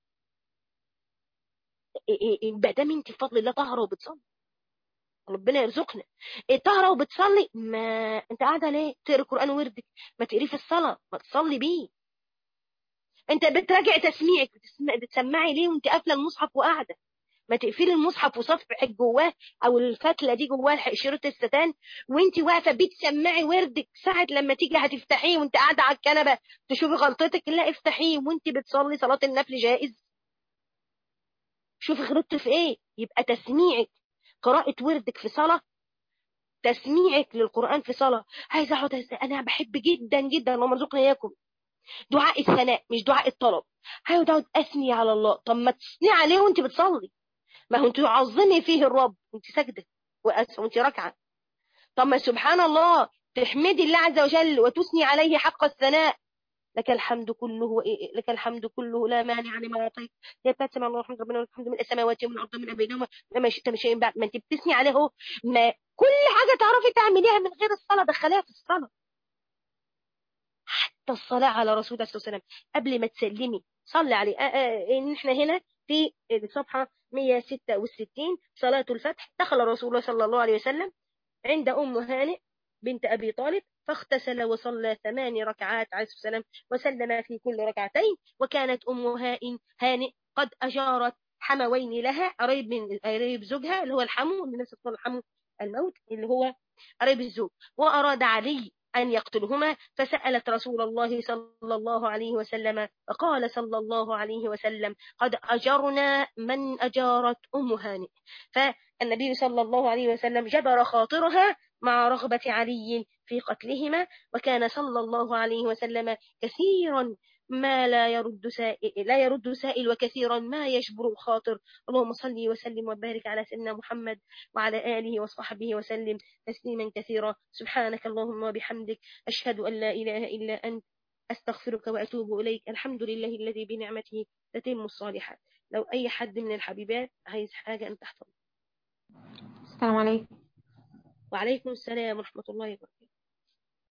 S1: ما دام انت بفضل الله طاهره وبتصلي ربنا يرزقنا طاهره وبتصلي ما انت قاعده ليه تقرا القران وردك ما تقريه في الصلاه ما تصلي بيه انت بتراجع تسميعك بتسمع بتسمعي ليه وانت قافله المصحف وقاعده ما تقفلي المصحف وصفحك جواه او الفتله دي جواه شريط الستان وانت واقفه بتسمعي وردك ساعه لما تيجي هتفتحيه وانت قاعده على الكنبه تشوفي غلطتك لا افتحيه وانت بتصلي صلاه النفل جائز شوفي غلطت في ايه يبقى تسميعك قراءة وردك في صلاة تسميعك للقرآن في صلاة عايزة اقعد انا بحب جدا جدا اللهم ارزقنا اياكم دعاء الثناء مش دعاء الطلب هقعد اقعد اثني على الله طب ما تثني عليه وانت بتصلي ما هو انت تعظمي فيه الرب وانت ساجده وانت راكعه طب ما سبحان الله تحمدي الله عز وجل وتثني عليه حق الثناء لك الحمد كله لك الحمد كله لا مانع لما اعطيت يا بتاعت سمع الله الحمد ربنا والحمد من السماوات ومن الارض من بينهما لما شئت من شيء بعد ما انت بتثني عليه اهو ما كل حاجه تعرفي تعمليها من غير الصلاه دخليها في الصلاه حتى الصلاه على رسول الله صلى الله عليه وسلم قبل ما تسلمي صلي عليه ان احنا هنا في الصفحه 166 صلاه الفتح دخل رسول الله صلى الله عليه وسلم عند ام هانئ بنت ابي طالب فاغتسل وصلى ثمان ركعات عليه السلام وسلم في كل ركعتين وكانت أم هائن هانئ قد أجارت حموين لها قريب من قريب زوجها اللي هو الحمو اللي نفس الحمو الموت اللي هو قريب الزوج وأراد علي أن يقتلهما فسألت رسول الله صلى الله عليه وسلم فقال صلى الله عليه وسلم قد أجرنا من أجارت أم هانئ فالنبي صلى الله عليه وسلم جبر خاطرها مع رغبة علي في قتلهما وكان صلى الله عليه وسلم كثيرا ما لا يرد سائل لا يرد سائل وكثيرا ما يجبر الخاطر اللهم صل وسلم وبارك على سيدنا محمد وعلى آله وصحبه وسلم تسليما كثيرا سبحانك اللهم وبحمدك أشهد أن لا إله إلا أنت أستغفرك وأتوب إليك الحمد لله الذي بنعمته تتم الصالحات لو أي حد من الحبيبات عايز حاجة أنت تحت
S2: السلام عليكم
S1: وعليكم السلام ورحمة الله وبركاته